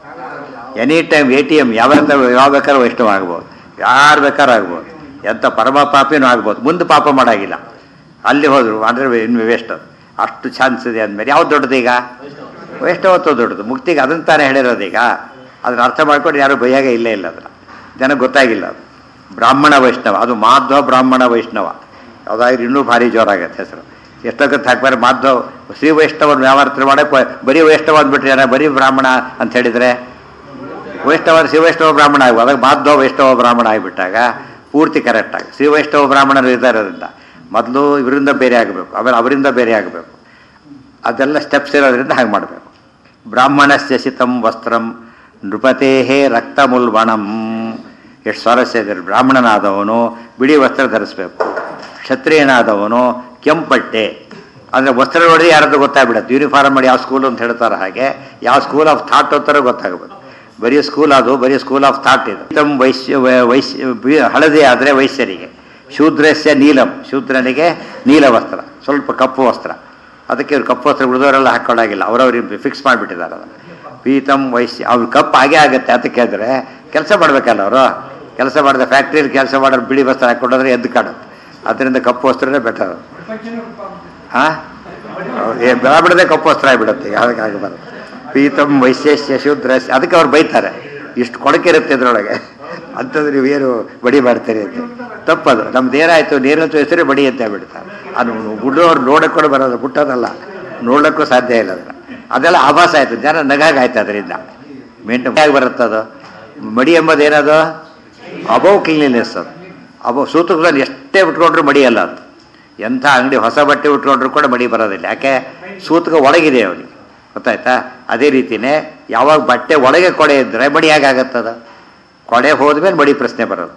A: any time A T M ಯಾವ ಯಾವ ಬೇಕಾದ್ರೂ ವೈಷ್ಣವ ಆಗ್ಬೋದು ಯಾರು ಬೇಕಾದ್ರೂ ಆಗ್ಬೋದು ಎಂಥ ಪರಮ ಪಾಪಿನೂ ಆಗ್ಬೋದು ಮುಂದೆ ಪಾಪ ಮಾಡಾಗಿಲ್ಲ ಅಲ್ಲಿ ಹೋದ್ರು ಅಂದರೆ ಇನ್ನು ವೇಸ್ಟ್ ಅದು ಅಷ್ಟು ಚಾನ್ಸ್ ಇದೆ ಅಂದಮೇಲೆ ಯಾವ್ದು ದೊಡ್ಡದು ಈಗ ವೈಷ್ಣವತ್ವ ದೊಡ್ಡದು ಮುಕ್ತಿಗೆ ಅದನ್ನು ತಾನೇ ಹೇಳಿರೋದು ಈಗ ಅದನ್ನ ಅರ್ಥ ಮಾಡ್ಕೊಂಡು ಯಾರು ಬೈಯಾಗೆ ಇಲ್ಲೇ ಇಲ್ಲ ಅದನ್ನು ಜನಕ್ಕೆ ಗೊತ್ತಾಗಿಲ್ಲ ಅದು ಬ್ರಾಹ್ಮಣ ವೈಷ್ಣವ ಅದು ಮಾಧ್ವ ಬ್ರಾಹ್ಮಣ ವೈಷ್ಣವ ಯಾವುದಾದ್ರೂ ಇನ್ನೂ ಭಾರಿ ಜೋರಾಗತ್ತೆ ಹೆಸರು ಎಷ್ಟೊತ್ತು ಹಾಕ್ಬಾರೆ ಮಾಧ್ವ ಶ್ರೀ ವೈಷ್ಣವನ ವ್ಯಾಪಾರ ಮಾಡಕ್ಕೆ ಬರೀ ವೈಷ್ಣವ ಅಂದ್ಬಿಟ್ರೆ ಜನ ಬರೀ ಬ್ರಾಹ್ಮಣ ಅಂತ ಹೇಳಿದರೆ ವೈಷ್ಣವ ಶ್ರೀ ವೈಷ್ಣವ ಬ್ರಾಹ್ಮಣ ಆಗುವ ಅದಾಗ ಮಾಧ್ವ ವೈಷ್ಣವ ಬ್ರಾಹ್ಮಣ ಆಗಿಬಿಟ್ಟಾಗ ಪೂರ್ತಿ ಕರೆಕ್ಟಾಗಿ ಶ್ರೀ ವೈಷ್ಣವ ಬ್ರಾಹ್ಮಣರು ಇದ್ದಾರೋದ್ರಿಂದ ಮೊದಲು ಇವರಿಂದ ಬೇರೆ ಆಗಬೇಕು ಆಮೇಲೆ ಅವರಿಂದ ಬೇರೆ ಆಗಬೇಕು ಅದೆಲ್ಲ ಸ್ಟೆಪ್ಸ್ ಇರೋದ್ರಿಂದ ಹಾಗೆ ಮಾಡಬೇಕು ಬ್ರಾಹ್ಮಣಸ್ಯ ಸಿತಂ ವಸ್ತ್ರಂ ನೃಪತೇಹೇ ರಕ್ತಮುಲ್ಬಣಂ ಎಷ್ಟು ಸ್ವಾರಸ್ಯ ಇದೆ ಬ್ರಾಹ್ಮಣನಾದವನು ಬಿಳಿ ವಸ್ತ್ರ ಧರಿಸ್ಬೇಕು ಕ್ಷತ್ರಿಯನಾದವನು ಕೆಂಪಟ್ಟೆ ಅಂದರೆ ವಸ್ತ್ರ ನೋಡಿ ಯಾರಾದ್ರೂ ಗೊತ್ತಾಗ್ಬಿಡುತ್ತೆ ಯೂನಿಫಾರ್ಮ್ ಮಾಡಿ ಯಾವ ಸ್ಕೂಲ್ ಅಂತ ಹೇಳ್ತಾರೆ ಹಾಗೆ ಯಾವ ಸ್ಕೂಲ್ ಆಫ್ ಥಾಟ್ ಅಂತಾರೋ ಗೊತ್ತಾಗಬೇಕು ಬರೀ ಸ್ಕೂಲ್ ಅದು ಬರೀ ಸ್ಕೂಲ್ ಆಫ್ ಥಾಟ್ ಇದು ತಮ್ಮ ವೈಶ್ಯ ವೈಶ್ಯ ಬಿ- ಹಳದಿ ಆದರೆ ವೈಶ್ಯರಿಗೆ ಶೂದ್ರಸ್ಯ ನೀಲಂ ಶೂದ್ರನಿಗೆ ನೀಲ ವಸ್ತ್ರ ಸ್ವಲ್ಪ ಕಪ್ಪು ವಸ್ತ್ರ ಅದಕ್ಕೆ ಇವ್ರು ಕಪ್ಪು ವಸ್ತ್ರ ಉಳಿದವರೆಲ್ಲ ಹಾಕೊಳ್ಳಾಗಿಲ್ಲ ಅವರವ್ರಿಗೆ ಫಿಕ್ಸ್ ಮಾಡಿಬಿಟ್ಟಿದ್ದಾರೆ ಅದನ್ನು ಪೀತಂ ವೈಶ್ಯ ಅವ್ರು ಕಪ್ಪು ಹಾಗೆ ಆಗುತ್ತೆ ಅದಕ್ಕೆ ಆದರೆ ಕೆಲಸ ಮಾಡಬೇಕಲ್ಲ ಅವರು ಕೆಲಸ ಮಾಡಿದ ಫ್ಯಾಕ್ಟ್ರಿಯಲ್ಲಿ ಕೆಲಸ ಮಾಡೋರು ಬಿಳಿ ವಸ್ತ್ರ ಹಾಕ್ಕೊಂಡ್ರೆ ಎದ್ದು ಕಾಡುತ್ತೆ ಅದರಿಂದ ಕಪ್ಪು ವಸ್ತ್ರನೇ ಬೆಟರ್
D: ಪ್ರಪಂಚನೇ ಉಪ-
A: ಹಾಂ ಏ ಬೆಳಬಿಡದೆ ಕಪ್ಪು ವಸ್ತ್ರ ಆಗಿಬಿಡುತ್ತೆ ಯಾವುದಕ್ಕೆ ಆಗಬಾರ್ದು ಪೀತಂ ವೈಶ್ಯಸ್ಯ ಶೂದ್ರ ಅದಕ್ಕೆ ಅವ್ರು ಬೈತಾರೆ ಇಷ್ಟು ಕೊಡಕಿರುತ್ತೆ ಇದ್ರೊಳಗೆ ಅಂಥದ್ದು ನೀವು ಏನು ಬಡಿ ಮಾಡ್ತೀರಿ ಅಂತ ತಪ್ಪದು ನಮ್ದು ಏನಾಯ್ತು ನೀರನ್ನು ಹೆಸರು ಬಡಿ ಅಂತ ಹೇಳ್ಬಿಡ್ತಾರೆ ಅದು ಗುಡ್ಡೋರು ನೋಡಕ್ಕೆ ಕೂಡ ಬರೋದು ಬಿಟ್ಟೋದಲ್ಲ ನೋಡೋಕ್ಕೂ ಸಾಧ್ಯ ಇಲ್ಲ ಅದನ್ನು ಅದೆಲ್ಲ ಆಭಾಸ ಆಯಿತು ಜನ ನಗಾಗಾಯ್ತು ಅದರಿಂದ ಮೇಂಟೈನ್ ಹೇಗೆ ಬರುತ್ತೆ ಅದು ಮಡಿ ಎಂಬುದು ಏನದು ಅಬೌವ್ ಕ್ಲೀನ್ಲಿನೆಸ್ ಅದು ಅಬೌವ್ ಸೂತ್ರದಲ್ಲಿ ಎಷ್ಟೇ ಉಟ್ಕೊಂಡ್ರು ಮಡಿಯಲ್ಲ ಅದು ಎಂಥ ಅಂಗಡಿ ಹೊಸ ಬಟ್ಟೆ ಉಟ್ಕೊಂಡ್ರು ಕೂಡ ಮಡಿ ಬರೋದಿಲ್ಲ ಯಾಕೆ ಸೂತಕ ಒಳಗಿದೆ ಅವನಿಗೆ ಗೊತ್ತಾಯ್ತಾ ಅದೇ ರೀತಿಯೇ ಯಾವಾಗ ಬಟ್ಟೆ ಒಳಗೆ ಕೊಡೆ ಇದ್ದರೆ ಮಡಿ ಹೇಗಾಗತ್ತದ ಕೊಡೆ ಹೋದ್ಮೇಲೆ ಮಡಿ ಪ್ರಶ್ನೆ ಬರೋದು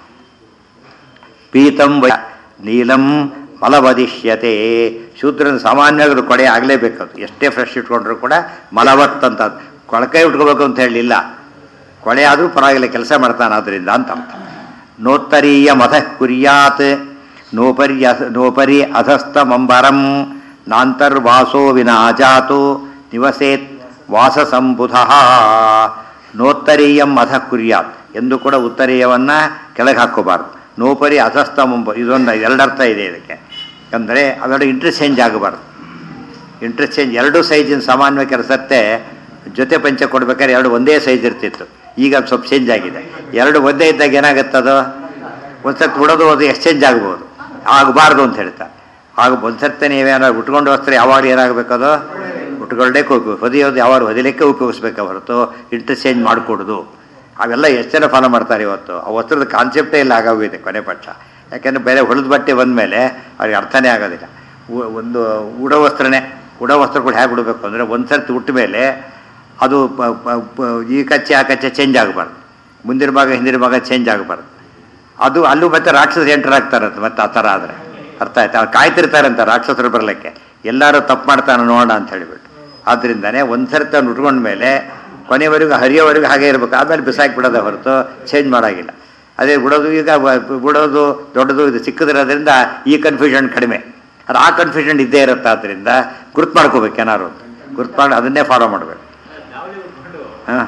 A: ಪೀತಂ ವೈ ನೀಲಂ ಮಲವದಿಷ್ಯತೆ ಶೂದ್ರನ ಸಾಮಾನ್ಯವಾಗಿ ಕೊಡೆ ಆಗಲೇಬೇಕದು ಎಷ್ಟೇ ಫ್ರೆಶ್ ಇಟ್ಕೊಂಡ್ರು ಕೂಡ ಮಲವತ್ ಅಂತ ಕೊಳಕೈ ಉಟ್ಕೋಬೇಕು ಅಂತ ಹೇಳಲಿಲ್ಲ ಕೊಳೆ ಆದರೂ ಪರವಾಗಿಲ್ಲ ಕೆಲಸ ಮಾಡ್ತಾನೆ ಅದರಿಂದ ಅಂತ ಅರ್ಥ ನೋತ್ತರೀಯ ಮಧ ಕುರ್ಯಾತ್ ನೋಪರಿ ನೋಪರಿ ಅಧಸ್ತಮಂಬರಂ ನಾಂತರ್ವಾಸೋ ವಿನಾಜಾತು ನಿವಸೇತ್ ವಾಸಸಂಬುಧ ನೋತ್ತರೀಯಂ ಅಧ ಕುರ್ಯಾತ್ ಎಂದು ಕೂಡ ಉತ್ತರೀಯವನ್ನು ಕೆಳಗೆ ಹಾಕೋಬಾರ್ದು ನೋಪರಿ ಅಧಸ್ತಮಂಬ ಇದೊಂದು ಎರಡರ್ಥ ಇದೆ ಇದಕ್ಕೆ ಅಂದರೆ ಅವೆರಡು ಇಂಟರ್ಚೇಂಜ್ ಆಗಬಾರ್ದು ಇಂಟರ್ಚೇಂಜ್ ಎರಡು ಸೈಜಿನ ಸಾಮಾನ್ಯವಾಗಿ ಕೆಲಸತ್ತೆ ಜೊತೆ ಪಂಚ ಕೊಡ್ಬೇಕಾದ್ರೆ ಎರಡು ಒಂದೇ ಸೈಜ್ ಇರ್ತಿತ್ತು ಈಗ ಅದು ಸ್ವಲ್ಪ ಚೇಂಜ್ ಆಗಿದೆ ಎರಡು ಒಂದೇ ಇದ್ದಾಗ ಏನಾಗುತ್ತದು ಒಂದ್ಸರ್ತಿ ಉಡೋದು ಅದು ಎಕ್ಸ್ಚೇಂಜ್ ಆಗ್ಬೋದು ಆಗಬಾರ್ದು ಅಂತ ಹೇಳ್ತಾರೆ ಆಗ ಒಂದ್ಸರ್ತಿ ನೀವೇನಾದ್ರು ಉಟ್ಕೊಂಡು ವಸ್ತ್ರ ಯಾವಾಗ ಏನಾಗಬೇಕದು ಉಟ್ಕೊಳ್ಳೇಕೆ ಉಪಯೋಗ ಹೊದಿಯೋದು ಯಾವಾಗ ಹೊದಿಲಿಕ್ಕೆ ಉಪಯೋಗಿಸ್ಬೇಕು ಹೊರತು ಇಂಟರ್ಚೇಂಜ್ ಮಾಡಿಕೊಡೋದು ಅವೆಲ್ಲ ಎಷ್ಟು ಜನ ಫಾಲೋ ಮಾಡ್ತಾರೆ ಇವತ್ತು ಆ ವಸ್ತ್ರದ ಕಾನ್ಸೆಪ್ಟೇ ಇಲ್ಲ ಆಗೋಗಿದೆ ಕೊನೆ ಪಕ್ಷ ಯಾಕೆಂದರೆ ಬೇರೆ ಹೊಲಿದ ಬಟ್ಟೆ ಬಂದಮೇಲೆ ಅವ್ರಿಗೆ ಅರ್ಥನೇ ಆಗೋದಿಲ್ಲ ಉ- ಒಂದು ಉಡೋ ವಸ್ತ್ರನೇ ಉಡೋ ವಸ್ತ್ರಗಳು ಹೇಗೆ ಉಡಬೇಕು ಅಂದರೆ ಒಂದು ಸರ್ತಿ ಉಟ್ಟ ಮೇಲೆ ಅದು ಪ- ಪ- ಪ- ಈ ಕಚ್ಚೆ ಆ ಕಚ್ಚೆ ಚೇಂಜ್ ಆಗಬಾರ್ದು ಮುಂದಿನ ಭಾಗ ಹಿಂದಿನ ಭಾಗ ಚೇಂಜ್ ಆಗಬಾರ್ದು ಅದು ಅಲ್ಲೂ ಮತ್ತೆ ರಾಕ್ಷಸ ಎಂಟರ್ ಆಗ್ತಾರಂತೆ ಮತ್ತೆ ಆ ಥರ ಆದರೆ ಅರ್ಥ ಆಯ್ತು ಅವ್ರು ಕಾಯ್ತಿರ್ತಾರಂತ ರಾಕ್ಷಸರು ಬರಲಿಕ್ಕೆ ಎಲ್ಲರೂ ತಪ್ಪು ಮಾಡ್ತಾನೆ ನೋಡೋಣ ಅಂತ ಹೇಳಿಬಿಟ್ಟು ಆದ್ದರಿಂದನೇ ಒಂದು ಸರ್ತಿ ಅವ್ನು ಉಟ್ಕೊಂಡ ಮೇಲೆ ಕೊನೆವರೆಗೂ ಹರಿಯೋವರೆಗೂ ಹಾಗೆ ಇರಬೇಕು ಆಮೇಲೆ ಬಿಸಾಕಿ ಬಿಡೋದೇ ಹೊರತು ಚೇಂಜ್ ಮಾಡೋಂಗಿಲ್ಲ ಅದೇ ಬಿಡೋದು ಈಗ ವ- ಬಿಡೋದು ದೊಡ್ಡದು ಇದು ಚಿಕ್ಕದಿರೋದ್ರಿಂದ ಈ ಕನ್ಫ್ಯೂಷನ್ ಕಡಿಮೆ ಅದು ಆ ಕನ್ಫ್ಯೂಷನ್ ಇದ್ದೇ ಇರುತ್ತೆ ಆದ್ದರಿಂದ ಗುರ್ತು ಮಾಡ್ಕೋಬೇಕು ಏನಾರು ಅಂತ ಗುರ್ತು ಮಾಡಿ ಅದನ್ನೇ ಫಾಲೋ ಮಾಡಬೇಕು ಹಾಂ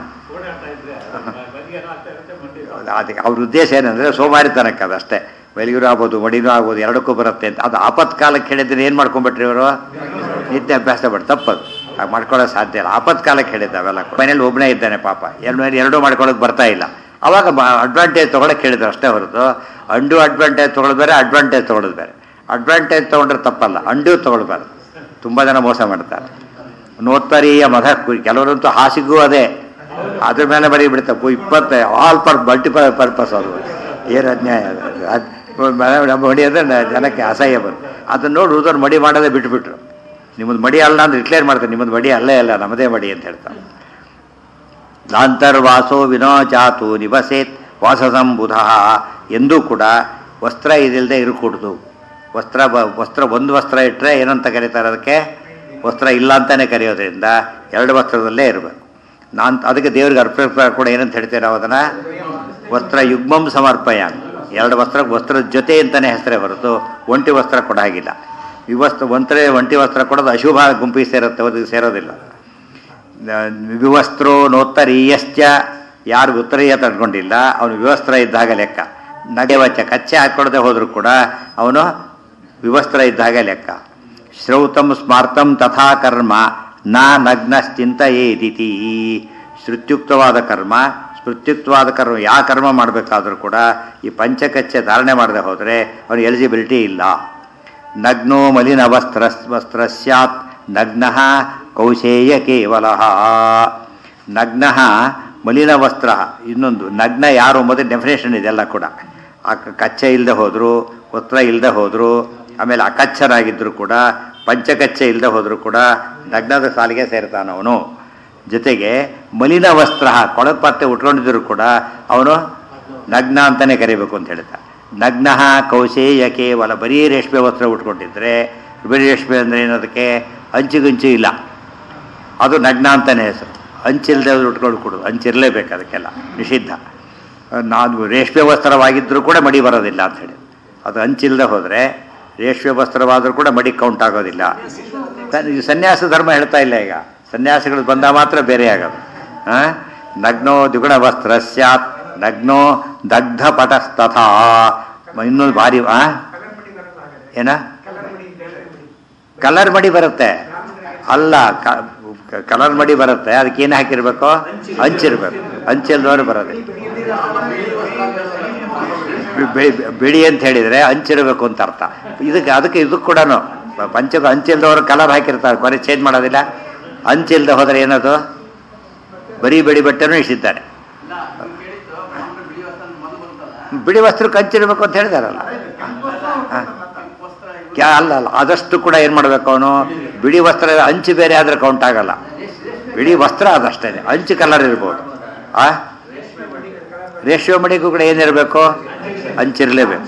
A: ಅದಕ್ಕೆ ಅವ್ರ ಉದ್ದೇಶ ಏನಂದರೆ ಸೋಮಾರಿತನಕ್ಕೆ ಅದಷ್ಟೇ ಬೆಲಿಗಿರು ಆಗ್ಬೋದು ಮಡಿನೂ ಆಗ್ಬೋದು ಎರಡಕ್ಕೂ ಬರುತ್ತೆ ಅಂತ ಅದು ಆಪತ್ಕಾಲಕ್ಕೆ ಹೇಳಿದ್ರೆ ಏನು ಮಾಡ್ಕೊಂಬಿಟ್ರಿ ಇವರು ನಿತ್ಯ ಅಭ್ಯಾಸ ಬಿಟ್ಟು ತಪ್ಪದು ಹಾಗೆ ಮಾಡ್ಕೊಳ್ಳೋ ಸಾಧ್ಯ ಇಲ್ಲ ಆಪತ್ಕಾಲಕ್ಕೆ ಹೇಳಿದ್ದ ಅವೆಲ್ಲ ಮನೇಲಿ ಒಬ್ಬನೇ ಇದ್ದಾನೆ ಪಾಪ ಎರಡು ಎರಡೂ ಮಾಡ್ಕೊಳ್ಳೋಕೆ ಬರ್ತಾ ಇಲ್ಲ ಅವಾಗ ಅಡ್ವಾಂಟೇಜ್ ತೊಗೊಳಕ್ಕೆ ಹೇಳಿದ್ರು ಅಷ್ಟೇ ಹೊರತು ಅಂಡು ಅಡ್ವಾಂಟೇಜ್ ತೊಗೊಳ್ಳೋದು ಬೇರೆ ಅಡ್ವಾಂಟೇಜ್ ತೊಗೊಳ್ಳೋದು ಬೇರೆ ಅಡ್ವಾಂಟೇಜ್ ತೊಗೊಂಡ್ರೆ ತಪ್ಪಲ್ಲ ಅಂಡು ತೊಗೊಳ್ಬಾರ್ದು ತುಂಬ ಜನ ಮೋಸ ಮಾಡ್ತಾರೆ ನೋತ್ತರೀಯ ಮಧ ಕು- ಕೆಲವರಂತೂ ಹಾಸಿಗೂ ಅದೇ ಅದ್ರ ಮೇಲೆ ಬರೀ ಬಿಡ್ತಾರೆ ಇಪ್ಪತ್ತು ಆಲ್ ಪರ್ ಮಲ್ಟಿಪಲ್ ಪರ್ಪಸ್ ಅದು ಏನು ಅನ್ಯಾಯ ಅದು. ಅದ್ ಮ- ನಮ್ಮ ಮಡಿ ಅಂದರೆ ನ- ಜನಕ್ಕೆ ಅಸಹ್ಯ ಬಂತು ಅದನ್ನ ನೋಡಿ ಉಳಿದವ್ರು ಮಡಿ ಮಾಡೋದೇ ಬಿಟ್ಬಿಟ್ರು ನಿಮ್ಮದು ಮಡಿ ಅಲ್ಲ ಅಂದ್ರೆ ಡಿಕ್ಲೇರ್ ಮಾಡ್ತಾರೆ ನಿಮ್ಮದು ಮಡಿ ಅಲ್ಲೇ ಅಲ್ಲ ನಮ್ಮದೇ ಮಡಿ ಅಂತ ಹೇಳ್ತಾರೆ ಲಾಂತರ್ವಾಸೋ ವಿನೋಚಾತು ನಿವಸೇತ್ ವಾಸಸಂಬುಧ ಎಂದೂ ಕೂಡ ವಸ್ತ್ರ ಇದಿಲ್ಲದೆ ಇರಕೂಡ್ದು ವಸ್ತ್ರ ಬ ವಸ್ತ್ರ ಒಂದು ವಸ್ತ್ರ ಇಟ್ಟರೆ ಏನಂತ ಕರೀತಾರೆ ಅದಕ್ಕೆ ವಸ್ತ್ರ ಇಲ್ಲ ಅಂತಲೇ ಕರೆಯೋದ್ರಿಂದ ಎರಡು ವಸ್ತ್ರದಲ್ಲೇ ಇರಬೇಕು ನಾನು ಅದಕ್ಕೆ ದೇವ್ರಿಗೆ ಅರ್ಪಣೆ ಕೂಡ ಏನಂತ ಹೇಳ್ತೇವೆ ನಾವು ಅದನ್ನು ವಸ್ತ್ರ ಯುಗ್ಮಂ ಸಮರ್ಪಯ ಎರಡು ವಸ್ತ್ರ ವಸ್ತ್ರದ ಜೊತೆ ಅಂತಲೇ ಹೆಸರೇ ಹೊರತು ಒಂಟಿ ವಸ್ತ್ರ ಕೊಡಾಗಿಲ್ಲ ವಿವಸ್ತ್ರ ಒಂತ್ರೆ ಒಂಟಿ ವಸ್ತ್ರ ಕೊಡೋದು ಅಶುಭ ಗುಂಪಿಗೆ ಸೇರುತ್ತೆ ಅದಕ್ಕೆ ಸೇರೋದಿಲ್ಲ ವಿವಸ್ತ್ರೋ ನೋತ್ತರೀಯಶ್ಚ ಯಾರು ಉತ್ತರೀಯ ತಡ್ಕೊಂಡಿಲ್ಲ ಅವನು ವಿವಸ್ತ್ರ ಇದ್ದಾಗ ಲೆಕ್ಕ ನಗೆವಚ್ಚ ಕಚ್ಚೆ ಹಾಕ್ಕೊಡದೆ ಹೋದರೂ ಕೂಡ ಅವನು ವಿವಸ್ತ್ರ ಇದ್ದ ಹಾಗೆ ಲೆಕ್ಕ ಶ್ರೌತಂ ಸ್ಮಾರ್ತಂ ತಥಾ ಕರ್ಮ ನ ನಗ್ನಶ್ಚಿಂತೆಯೇದಿತಿ ಶ್ರುತ್ಯುಕ್ತವಾದ ಕರ್ಮ ಸ್ಮೃತ್ಯುಕ್ತವಾದ ಕರ್ಮ ಯಾವ ಕರ್ಮ ಮಾಡಬೇಕಾದ್ರೂ ಕೂಡ ಈ ಪಂಚಕಚ್ಚೆ ಧಾರಣೆ ಮಾಡದೆ ಹೋದರೆ ಅವನಿಗೆ ಎಲಿಜಿಬಿಲಿಟಿ ಇಲ್ಲ ನಗ್ನೋ ಮಲಿನ ವಸ್ತ್ರ ವಸ್ತ್ರ ಸ್ಯಾತ್ ನಗ್ನ ಕೌಶೇಯ ಕೇವಲ ನಗ್ನ ಮಲಿನ ವಸ್ತ್ರ ಇನ್ನೊಂದು ನಗ್ನ ಯಾರು ಎಂಬುದು ಡೆಫಿನೇಷನ್ ಇದೆಲ್ಲ ಕೂಡ ಆ ಕ- ಕಚ್ಚೆ ಇಲ್ಲದೆ ಹೋದರು ವಸ್ತ್ರ ಇಲ್ಲದೆ ಹೋದರು ಆಮೇಲೆ ಅಕಚ್ಚರಾಗಿದ್ದರೂ ಕೂಡ ಪಂಚಕಚ್ಚೆ ಇಲ್ಲದೆ ಹೋದರೂ ಕೂಡ ನಗ್ನದ ಸಾಲಿಗೆ ಸೇರ್ತಾನವನು ಜೊತೆಗೆ ಮಲಿನ ವಸ್ತ್ರ ಕೊಳಪತ್ತೆ ಉಟ್ಕೊಂಡಿದ್ರು ಕೂಡ ಅವನು ನಗ್ನ ಅಂತಲೇ ಕರಿಬೇಕು ಅಂತ ಹೇಳ್ತಾ ನಗ್ನ ಕೌಶೇಯ ಕೇವಲ ಬರೀ ರೇಷ್ಮೆ ವಸ್ತ್ರ ಉಟ್ಕೊಂಡಿದ್ರೆ ಬರೀ ರೇಷ್ಮೆ ಅಂದರೆ ಏನದಕ್ಕೆ ಅಂಚುಗಿಂಚು ಇಲ್ಲ ಅದು ನಗ್ನ ಅಂತಲೇ ಹೆಸರು ಅಂಚಿಲ್ಲದೆ ಉಟ್ಕೊಂಡು ಕೊಡೋದು ಅಂಚಿರಲೇಬೇಕು ಅದಕ್ಕೆಲ್ಲ ನಿಷಿದ್ಧ ನಾನು ರೇಷ್ಮೆ ವಸ್ತ್ರವಾಗಿದ್ದರೂ ಕೂಡ ಮಡಿ ಬರೋದಿಲ್ಲ ಅಂತ ಹೇಳಿ ಅದು ಅಂಚಿಲ್ಲದೆ ಹೋದರೆ ರೇಷ್ಮೆ ವಸ್ತ್ರವಾದರೂ ಕೂಡ ಮಡಿ ಕೌಂಟ್ ಆಗೋದಿಲ್ಲ ಸ- ಇದು ಸನ್ಯಾಸ ಧರ್ಮ ಹೇಳ್ತಾ ಇಲ್ಲ ಈಗ ಸನ್ಯಾಸಿಗಳು ಬಂದಾಗ ಮಾತ್ರ ಬೇರೆ ಆಗೋದು ಆ? ನಗ್ನೋ ದ್ವಿಗುಣ ವಸ್ತ್ರ ಸ್ಯಾತ್ ನಗ್ನೋ ದಗ್ಧ ಪಟಸ್ತಥಾ ಇನ್ನೊಂದು ಭಾರಿ ಆ ಏನ ಕಲರ್ ಮಡಿ ಬರುತ್ತೆ ಅಲ್ಲ ಕಲರ್ ಮಡಿ ಬರುತ್ತೆ ಅದಕ್ಕೆ ಏನು ಹಾಕಿರ್ಬೇಕು ಹಂಚಿರ್ಬೇಕು ಹಂಚಿಲ್ದವ್ರು ಬರೋದಿಲ್ಲ ಬೆ- ಬೆ- ಬಿಳಿ ಅಂತ ಹೇಳಿದ್ರೆ ಹಂಚಿರಬೇಕು ಅಂತ ಅರ್ಥ ಇದಕ್ಕೆ ಅದಕ್ಕೆ ಇದಕ್ಕೆ ಕೂಡ ಪಂಚ ಹಂಚಿಲ್ದವರು ಕಲರ್ ಹಾಕಿರ್ತಾರೆ ಕೊನೆ ಚೇಂಜ್ ಮಾಡೋದಿಲ್ಲ ಹಂಚಿಲ್ದೆ ಹೋದ್ರೆ ಏನದು ಬರೀ ಬಿಳಿ ಬಟ್ಟೆನೂ ಇಟ್ಟಿದ್ದಾರೆ ಬಿಳಿ ವಸ್ತ್ರಕ್ಕೆ ಹಂಚಿರ್ಬೇಕು ಅಂತ ಹೇಳಿದಾರಲ್ಲ ಹ. ಕ್ಯಾ- ಅಲ್ಲ ಅಲ್ಲ ಆದಷ್ಟು ಕೂಡ ಏನು ಮಾಡಬೇಕು ಅವನು ಬಿಳಿ ವಸ್ತ್ರ ಅಂಚು ಬೇರೆ ಆದ್ರೆ ಕೌಂಟ್ ಆಗಲ್ಲ ಬಿಳಿ ವಸ್ತ್ರ ಅದಷ್ಟೇ ಅಂಚು ಕಲರ್ ಇರ್ಬೋದು ಆ ರೇಷ್ಮೆ ಮಡಿಗೂ ಕೂಡ ಏನಿರಬೇಕು ಅಂಚಿರಲೇಬೇಕು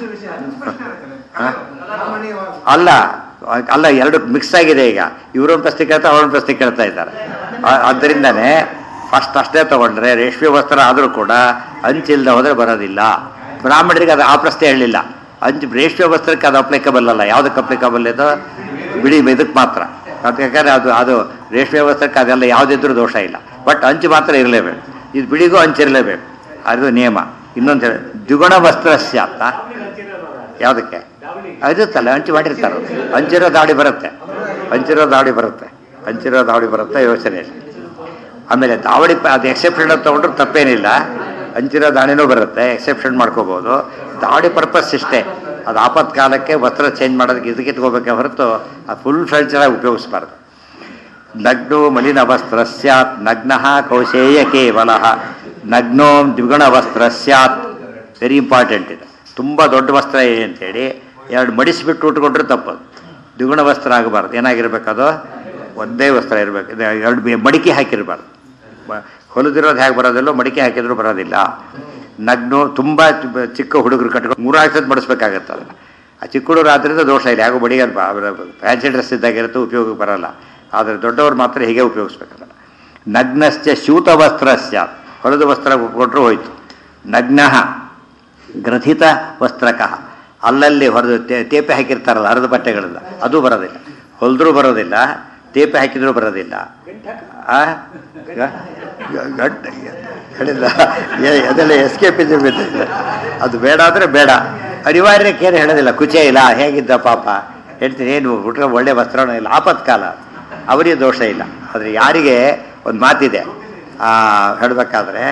A: ಹ? ಅಲ್ಲ ಅಲ್ಲ ಎರಡು ಮಿಕ್ಸ್ ಆಗಿದೆ ಈಗ ಇವ್ರೊಂದು ಪ್ರಶ್ನೆ ಕೇಳ್ತಾ ಅವ್ರೊಂದು ಪ್ರಶ್ನೆ ಕೇಳ್ತಾ ಇದ್ದಾರೆ ಆ- ಆದ್ದರಿಂದನೇ ಫಸ್ಟ್ ಅಷ್ಟೇ ತಗೊಂಡ್ರೆ ರೇಷ್ಮೆ ವಸ್ತ್ರ ಆದರೂ ಕೂಡ ಅಂಚಿಲ್ದ ಹೋದರೆ ಬರೋದಿಲ್ಲ ಬ್ರಾಹ್ಮಣರಿಗೆ ಅದು ಆ ಪ್ರಶ್ನೆ ಹೇಳಲಿಲ್ಲ ಅಂಚು ರೇಷ್ಮೆ ವಸ್ತ್ರಕ್ಕೆ ಅದು ಅಪ್ಲಿಕಬಲ್ ಅಲ್ಲ ಯಾವುದಕ್ಕೆ ಅಪ್ಲಿಕಬಲ್ ಇದು ಬಿಳಿ ಇದಕ್ಕೆ ಮಾತ್ರ ಅದು ಯಾಕಂದ್ರೆ ಅದು ಅದು ರೇಷ್ಮೆ ವಸ್ತ್ರಕ್ಕೆ ಅದೆಲ್ಲ ಯಾವುದಿದ್ರೂ ದೋಷ ಇಲ್ಲ ಬಟ್ ಅಂಚು ಮಾತ್ರ ಇರಲೇಬೇಕು ಇದು ಬಿಳಿಗೂ ಅಂಚಿರಲೇಬೇಕು ಅದು ನಿಯಮ ಇನ್ನೊಂದು ಹೇಳಿ ದ್ವಿಗುಣ ವಸ್ತ್ರ ಸ್ಯಾತ ಯಾವುದಕ್ಕೆ ಇರುತ್ತಲ್ಲ ಅಂಚು ಮಾಡಿರ್ತಾರೆ ಅಂಚಿರೋ ದಾಡಿ ಬರುತ್ತೆ ಅಂಚಿರೋ ದಾಡಿ ಬರುತ್ತೆ ಅಂಚಿರೋ ದಾಡಿ ಬರುತ್ತೆ ಯೋಚನೆ ಇಲ್ಲ ಆಮೇಲೆ ದಾವಡಿ ಪ- ಅದು ಎಕ್ಸೆಪ್ಷನ್ ತೊಗೊಂಡ್ರೆ ತಪ್ಪೇನಿಲ್ಲ ಅಂಚಿರೋ ದಾಳಿನೂ ಬರುತ್ತೆ ಎಕ್ಸೆಪ್ಷನ್ ಮಾಡ್ಕೋಬೋದು ದಾವಡಿ ಪರ್ಪಸ್ ಇಷ್ಟೇ ಅದು ಆಪತ್ಕಾಲಕ್ಕೆ ವಸ್ತ್ರ ಚೇಂಜ್ ಮಾಡೋದಕ್ಕೆ ಇದಕ್ಕೆ ಇಟ್ಕೋಬೇಕೆ ಹೊರತು ಅದು ಫುಲ್ ಫ್ರೆಂಚಾಗಿ ಉಪಯೋಗಿಸ್ಬಾರ್ದು ನಗ್ನೋ ಮಲಿನ ವಸ್ತ್ರ ಸ್ಯಾತ್ ನಗ್ನ ಕೌಶೇಯ ಕೇವಲ ನಗ್ನೋ ದ್ವಿಗುಣ ವಸ್ತ್ರ ಸ್ಯಾತ್ ವೆರಿ ಇಂಪಾರ್ಟೆಂಟ್ ಇದು ತುಂಬ ದೊಡ್ಡ ವಸ್ತ್ರ ಇದೆ ಅಂತೇಳಿ ಎರಡು ಮಡಿಸಿಬಿಟ್ಟು ಉಟ್ಕೊಂಡ್ರೆ ತಪ್ಪದು ದ್ವಿಗುಣ ವಸ್ತ್ರ ಆಗಬಾರ್ದು ಏನಾಗಿರ್ಬೇಕದು ಒಂದೇ ವಸ್ತ್ರ ಇರಬೇಕು ಇದು ಎರಡು ಬೆ- ಮಡಿಕೆ ಹಾಕಿರಬಾರ್ದು ಮ- ಹೊಲಿದಿರೋದು ಹೇಗೆ ಬರೋದಿಲ್ಲೋ ಮಡಿಕೆ ಹಾಕಿದ್ರು ಬರೋದಿಲ್ಲ ನಗ್ನು ತುಂಬ ಚ- ಚಿಕ್ಕ ಹುಡುಗರು ಕಟ್ಕೊಂಡು ಮೂರಾರು ಸತಿ ಮಡಿಸ್ಬೇಕಾಗತ್ತೆ ಅದನ್ನ ಆ ಚಿಕ್ಕ ಹುಡುಗರು ಆದ್ದರಿಂದ ದೋಷ ಇಲ್ಲ ಯಾಕೋ ಬಡಿಗೆ ಫ್ಯಾನ್ಸಿ ಡ್ರೆಸ್ ಇದ್ದಾಗಿರುತ್ತೆ ಉಪಯೋಗಕ್ಕೆ ಬರಲ್ಲ ಆದರೆ ದೊಡ್ಡವರು ಮಾತ್ರ ಹೀಗೆ ಉಪಯೋಗಿಸ್ಬೇಕಲ್ಲ ನಗ್ನಶ್ಚ ಶೂತ ವಸ್ತ್ರ ಸ್ಯಾತ್ ಹೊಲಿದ ವಸ್ತ್ರ ಕೊಟ್ಟರು ಹೋಯ್ತು ನಗ್ನ ಗ್ರಥಿತ ವಸ್ತ್ರಕಃ ಅಲ್ಲಲ್ಲಿ ಹೊರದು ತೇ- ತೇಪೆ ಹಾಕಿರ್ತಾರಲ್ಲ ಹರಿದ ಬಟ್ಟೆಗಳೆಲ್ಲ ಅದು ಬರೋದಿಲ್ಲ ಹೊಲಿದ್ರೂ ಬರೋದಿಲ್ಲ ತೇಪೆ ಹಾಕಿದ್ರೂ ಬರೋದಿಲ್ಲ ಆ? ಗ- ಗ- ಗಂಟ ಹೇಳಿಲ್ಲ ಎ- ಅದೆಲ್ಲ ಎಸ್ಕೇಪ್ ಇದೆ ಅದು ಬೇಡ ಅಂದರೆ ಬೇಡ ಅನಿವಾರ್ಯಕ್ಕೆ ಏನು ಹೇಳೋದಿಲ್ಲ ಕುಚೆ ಇಲ್ಲ ಹೇಗಿದ್ದ ಪಾಪ ಹೇಳ್ತೀನಿ ಏನು ಹುಟ್ರ ಒಳ್ಳೆ ವಸ್ತ್ರನೂ ಇಲ್ಲ ಆಪತ್ಕಾಲ ಅವರಿಗೆ ದೋಷ ಇಲ್ಲ ಆದರೆ ಯಾರಿಗೆ ಒಂದು ಮಾತಿದೆ ಆ, ಹೇಳಬೇಕಾದ್ರೆ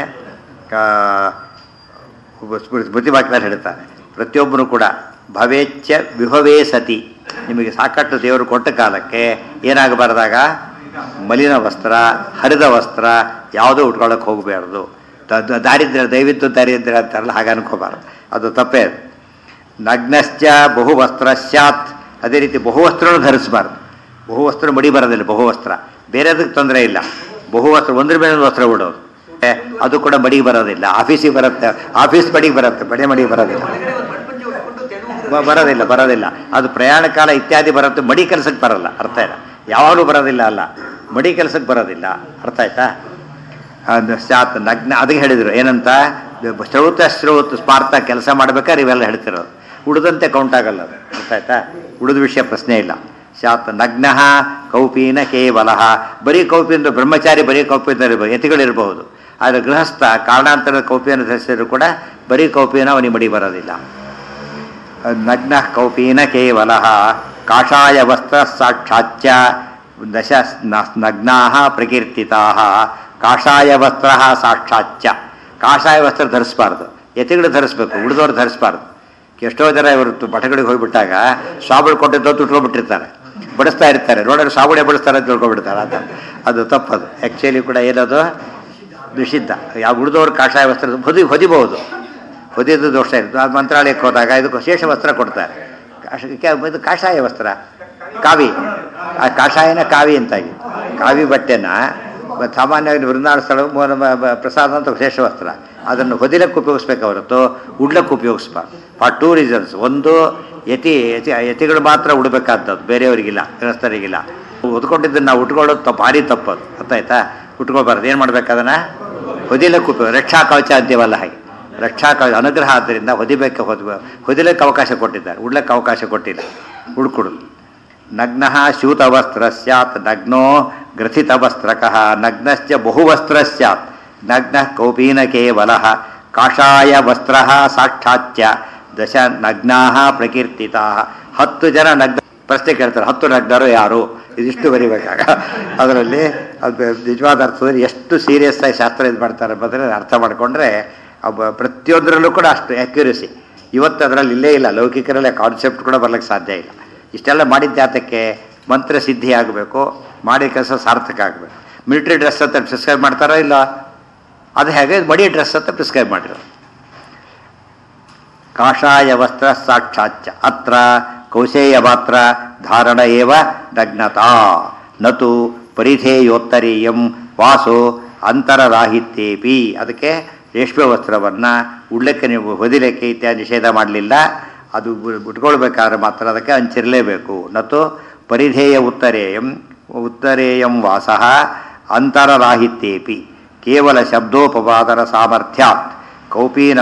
A: ಬುದ್ಧಿವಾಕ್ಯದಲ್ಲಿ ಹೇಳ್ತಾರೆ ಪ್ರತಿಯೊಬ್ಬರು ಕೂಡ ಭವೇಚ್ಛ ವಿಭವೇ ಸತಿ ನಿಮಗೆ ಸಾಕಷ್ಟು ದೇವರು ಕೊಟ್ಟ ಕಾಲಕ್ಕೆ ಏನಾಗಬಾರ್ದಾಗ ಮಲಿನ ವಸ್ತ್ರ ಹರಿದ ವಸ್ತ್ರ ಯಾವುದೂ ಉಟ್ಕೊಳ್ಳೋಕೆ ಹೋಗಬಾರ್ದು ದ- ದ- ದಾರಿದ್ರ್ಯ ದಯವಿಟ್ಟು ದಾರಿದ್ರ್ಯ ಅಂತಾರಲ್ಲ ಹಾಗೆ ಅನ್ಕೋಬಾರ್ದು ಅದು ತಪ್ಪೇ ಅದು ನಗ್ನಶ್ಚ ಬಹುವಸ್ತ್ರ ಸ್ಯಾತ್ ಅದೇ ರೀತಿ ಬಹುವಸ್ತ್ರನೂ ಧರಿಸಬಾರ್ದು ಬಹುವಸ್ತ್ರ ಮಡಿ ಬರೋದಿಲ್ಲ ಬಹುವಸ್ತ್ರ ಬೇರೆದಕ್ಕೆ ತೊಂದರೆ ಇಲ್ಲ ಬಹುವಸ್ತ್ರ ಒಂದ್ರ ಮೇಲೆ ಒಂದು ವಸ್ತ್ರ ಬಿಡೋದು ಏ, ಅದು ಕೂಡ ಮಡಿಗೆ ಬರೋದಿಲ್ಲ ಆಫೀಸಿಗೆ ಬರುತ್ತೆ ಆಫೀಸ್ ಮಡಿಗೆ ಬರುತ್ತೆ ಬಡೆ ಮಡಿಗೆ ಬರೋದಿಲ್ಲ
B: ಒಳಗಡೆ ಒಂದು ಬಟ್ಪಂಚೆ ಉಟ್ಕೊಂಡು ತೆಳು
A: ಬ- ಬರೋದಿಲ್ಲ ಬರೋದಿಲ್ಲ ಅದು ಪ್ರಯಾಣ ಕಾಲ ಇತ್ಯಾದಿ ಬರುತ್ತೆ ಮಡಿ ಕೆಲಸಕ್ಕೆ ಬರಲ್ಲ ಅರ್ಥ ಇಲ್ಲ ಯಾವಾಗಲೂ ಬರೋದಿಲ್ಲ ಅಲ್ಲ ಮಡಿ ಕೆಲಸಕ್ಕೆ ಬರೋದಿಲ್ಲ ಅರ್ಥ ಆಯ್ತಾ ಅದು ಸ್ಯಾತ್ ನಗ್ನ ಅದಕ್ಕೆ ಹೇಳಿದರು ಏನಂತ ಶ್ರೌತ ಶ್ರೌತ ಸ್ಪಾರ್ಥ ಕೆಲಸ ಮಾಡ್ಬೇಕಾದ್ರೆ ಇವೆಲ್ಲ ಹೇಳ್ತಿರೋದು ಉಳಿದಂತೆ ಕೌಂಟ್ ಆಗಲ್ಲ ಅದು ಅರ್ಥ ಆಯ್ತಾ ಉಳಿದ ವಿಷಯ ಪ್ರಶ್ನೆ ಇಲ್ಲ ಸ್ಯಾತ್ ನಗ್ನ ಕೌಪೀನ ಕೇವಲ ಬರೀ ಕೌಪಿಯಿಂದ ಬ್ರಹ್ಮಚಾರಿ ಬರೀ ಕೌಪಿಯಿಂದ ಇರಬಹುದು ಯತಿಗಳಿರಬಹುದು ಆದರೆ ಗೃಹಸ್ಥ ಕಾರಣಾಂತರದ ಕೌಪಿಯನ್ನು ಧರಿಸಿದ್ರು ಕೂಡ ಬರೀ ಕೌಪಿನ ಅವನಿಗೆ ಮಡಿ ಬರೋದಿಲ್ಲ ನಗ್ನ ಕೌಪೀನ ಕೇವಲ ಕಾಷಾಯ ವಸ್ತ್ರ ಸಾಕ್ಷಾಚ್ಚ ದಶ ನಗ್ನಾ ಪ್ರಕೀರ್ತಿತಾ ಕಾಷಾಯ ವಸ್ತ್ರ ಸಾಕ್ಷಾಚ್ಚ ಕಾಷಾಯ ವಸ್ತ್ರ ಧರಿಸಬಾರ್ದು ಯತಿಗಳು ಧರಿಸ್ಬೇಕು ಉಳಿದವ್ರು ಧರಿಸಬಾರ್ದು ಎಷ್ಟೋ ಜನ ಇವರು ಮಠಗಳಿಗೆ ಹೋಗ್ಬಿಟ್ಟಾಗ ಸ್ವಾಮಿಗಳು ಕೊಟ್ಟಿದ್ದು ತುಟ್ಕೊಂಡ್ಬಿಟ್ಟಿರ್ತಾರೆ ಬಡಿಸ್ತಾ ಇರ್ತಾರೆ ನೋಡಿದ್ರೆ ಸಾಬುಣೆ ಬಡಿಸ್ತಾರೆ ಅಂತ ತಿಳ್ಕೊಂಡ್ಬಿಡ್ತಾರೆ ಅದು ಅದು ತಪ್ಪದು ಆ್ಯಕ್ಚುಲಿ ಕೂಡ ಏನದು ನಿಷಿದ್ಧ ಯಾವ ಉಳಿದವ್ರು ಕಾಷಾಯ ವಸ್ತ್ರ ಹೊದಿ ಹೊದಿಬಹುದು ಹೊದಿದ್ದು ದೋಷ ಇರುತ್ತೆ ಅದು ಮಂತ್ರಾಲಯಕ್ಕೆ ಹೋದಾಗ ಇದಕ್ಕೆ ಶೇಷ ವಸ್ತ್ರ ಕೊಡ್ತಾರೆ ಕಾಷ ಕೆ- ಇದು ಕಾಷಾಯ ವಸ್ತ್ರ ಕಾವಿ ಆ ಕಾಷಾಯನ ಕಾವಿ ಅಂತಾಗಿ ಕಾವಿ ಬಟ್ಟೆನ ಸಾಮಾನ್ಯವಾಗಿ ವೃಂದಾವನ ಸ್ಥಳ ಮೂ- ಮ- ಮ- ಪ್ರಸಾದ ಅಂತ ಶೇಷ ವಸ್ತ್ರ ಅದನ್ನು ಹೊದಿಲಕ್ಕೆ ಉಪಯೋಗಿಸ್ಬೇಕು ಹೊರತು ಉಡ್ಲಕ್ಕೆ ಉಪಯೋಗಿಸ್ಬಾರ್ದು ಫಾರ್ ಟೂ ರೀಸನ್ಸ್ ಒಂದು ಯತಿ ಯತಿ ಯತಿಗಳು ಮಾತ್ರ ಉಡಬೇಕಾದದ್ದು ಬೇರೆಯವರಿಗಿಲ್ಲ ಗೃಹಸ್ಥರಿಗಿಲ್ಲ ಹೊದ್ಕೊಂಡಿದ್ದನ್ನು ನಾವು ಉಟ್ಕೊಳ್ಳೋದು ತಪ್ಪು ಭಾರಿ ತಪ್ಪದು ಗೊತ್ತಾಯ್ತಾ ಉಟ್ಕೊಳ್ಬಾರ್ದು ಏನು ಮಾಡ್ಬೇಕು ಅದನ್ನು ಹೊದಿಲಕ್ಕೆ ಉಪಯೋಗ ರಕ್ಷಾ ಕವಚ ಅಂತೀವಲ್ಲ ಹಾಗೆ ರಕ್ಷಾ ಕವಚ ಅನುಗ್ರಹ ಆದ್ದರಿಂದ ಹೊದಿಬೇಕು ಹೊದ ಹೊದಿಲಕ್ಕೆ ಅವಕಾಶ ಕೊಟ್ಟಿದ್ದಾರೆ ಉಡ್ಲಕ್ಕೆ ಅವಕಾಶ ಕೊಟ್ಟಿಲ್ಲ ಉಳ್ಕೊಡು ನಗ್ನ ಸ್ಯೂತವಸ್ತ್ರ ಸ್ಯಾತ್ ನಗ್ನೋ ಗ್ರಥಿತವಸ್ತ್ರಕಃ ನಗ್ನಶ್ಚ ಬಹುವಸ್ತ್ರ ಸ್ಯಾತ್ ನಗ್ನ ಕೌಪೀನ ಕೇವಲ ಕಾಷಾಯ ವಸ್ತ್ರ ಸಾಕ್ಷಾಚ್ಚ ದಶ ನಗ್ನಾ ಪ್ರಕೀರ್ತಿತಾ ಹತ್ತು ಜನ ನಗ್ನ ಪ್ರಶ್ನೆ ಕೇಳ್ತಾರೆ ಹತ್ತು ನಗ್ನರು ಯಾರು ಇದಿಷ್ಟು ಬರಿಬೇಕಾಗ ಅದರಲ್ಲಿ ಅದು ನಿಜವಾದ ಅರ್ಥದಲ್ಲಿ ಎಷ್ಟು ಸೀರಿಯಸ್ ಆಗಿ ಶಾಸ್ತ್ರ ಇದು ಮಾಡ್ತಾರೆ ಅನ್ನೋದನ್ನ ಅರ್ಥ ಮಾಡಿಕೊಂಡ್ರೆ ಒಬ್ಬ ಪ್ರತಿಯೊಂದರಲ್ಲೂ ಕೂಡ ಅಷ್ಟು ಆ್ಯಕ್ಯುರಸಿ ಇವತ್ತು ಅದರಲ್ಲಿ ಇಲ್ಲೇ ಇಲ್ಲ ಲೌಕಿಕರಲ್ಲಿ ಕಾನ್ಸೆಪ್ಟ್ ಕೂಡ ಬರ್ಲಿಕ್ಕೆ ಸಾಧ್ಯ ಇಲ್ಲ ಇಷ್ಟೆಲ್ಲ ಮಾಡಿದ್ದ ಜಾತಕ್ಕೆ ಮಂತ್ರ ಸಿದ್ಧಿ ಆಗಬೇಕು ಮಾಡಿದ ಕೆಲಸ ಸಾರ್ಥಕ ಆಗಬೇಕು ಮಿಲಿಟರಿ ಡ್ರೆಸ್ ಅಂತ ಪ್ರಿಸ್ಕ್ರೈಬ್ ಮಾಡ್ತಾರೋ ಇಲ್ಲ ಅದು ಹೇಗೆ ಮಡಿ ಡ್ರೆಸ್ ಅಂತ ಪ್ರಿಸ್ಕ್ರೈಬ್ ಮಾಡಿರೋದು ಕಾಷಾಯ ವಸ್ತ್ರ ಸಾಕ್ಷಾಚ್ಚ ಅತ್ರ ಕೌಶೇಯ ಮಾತ್ರ ಧಾರಣ ಏವ ನಗ್ನತಾ ನತು ಪರಿಧೇಯೋತ್ತರೀಯಂ ವಾಸೋ ಅಂತರರಾಹಿತ್ಯೇಪಿ ಅದಕ್ಕೆ ರೇಷ್ಮೆ ವಸ್ತ್ರವನ್ನು ಉಡ್ಲಿಕ್ಕೆ ನೀವು ಹೊದಿಲಿಕ್ಕೆ ಇತ್ಯಾದಿ ನಿಷೇಧ ಮಾಡಲಿಲ್ಲ ಅದು ಬು- ಉಟ್ಕೊಳ್ಬೇಕಾದ್ರೆ ಮಾತ್ರ ಅದಕ್ಕೆ ಹಂಚಿರಲೇಬೇಕು ನತು ಪರಿಧೇಯ ಉತ್ತರೇಯಂ ಉತ್ತರೇಯಂ ವಾಸಃ ಅಂತರರಾಹಿತ್ಯೇಪಿ ಕೇವಲ ಶಬ್ದೋಪವಾದನ ಸಾಮರ್ಥ್ಯಾತ್ ಕೌಪೀನ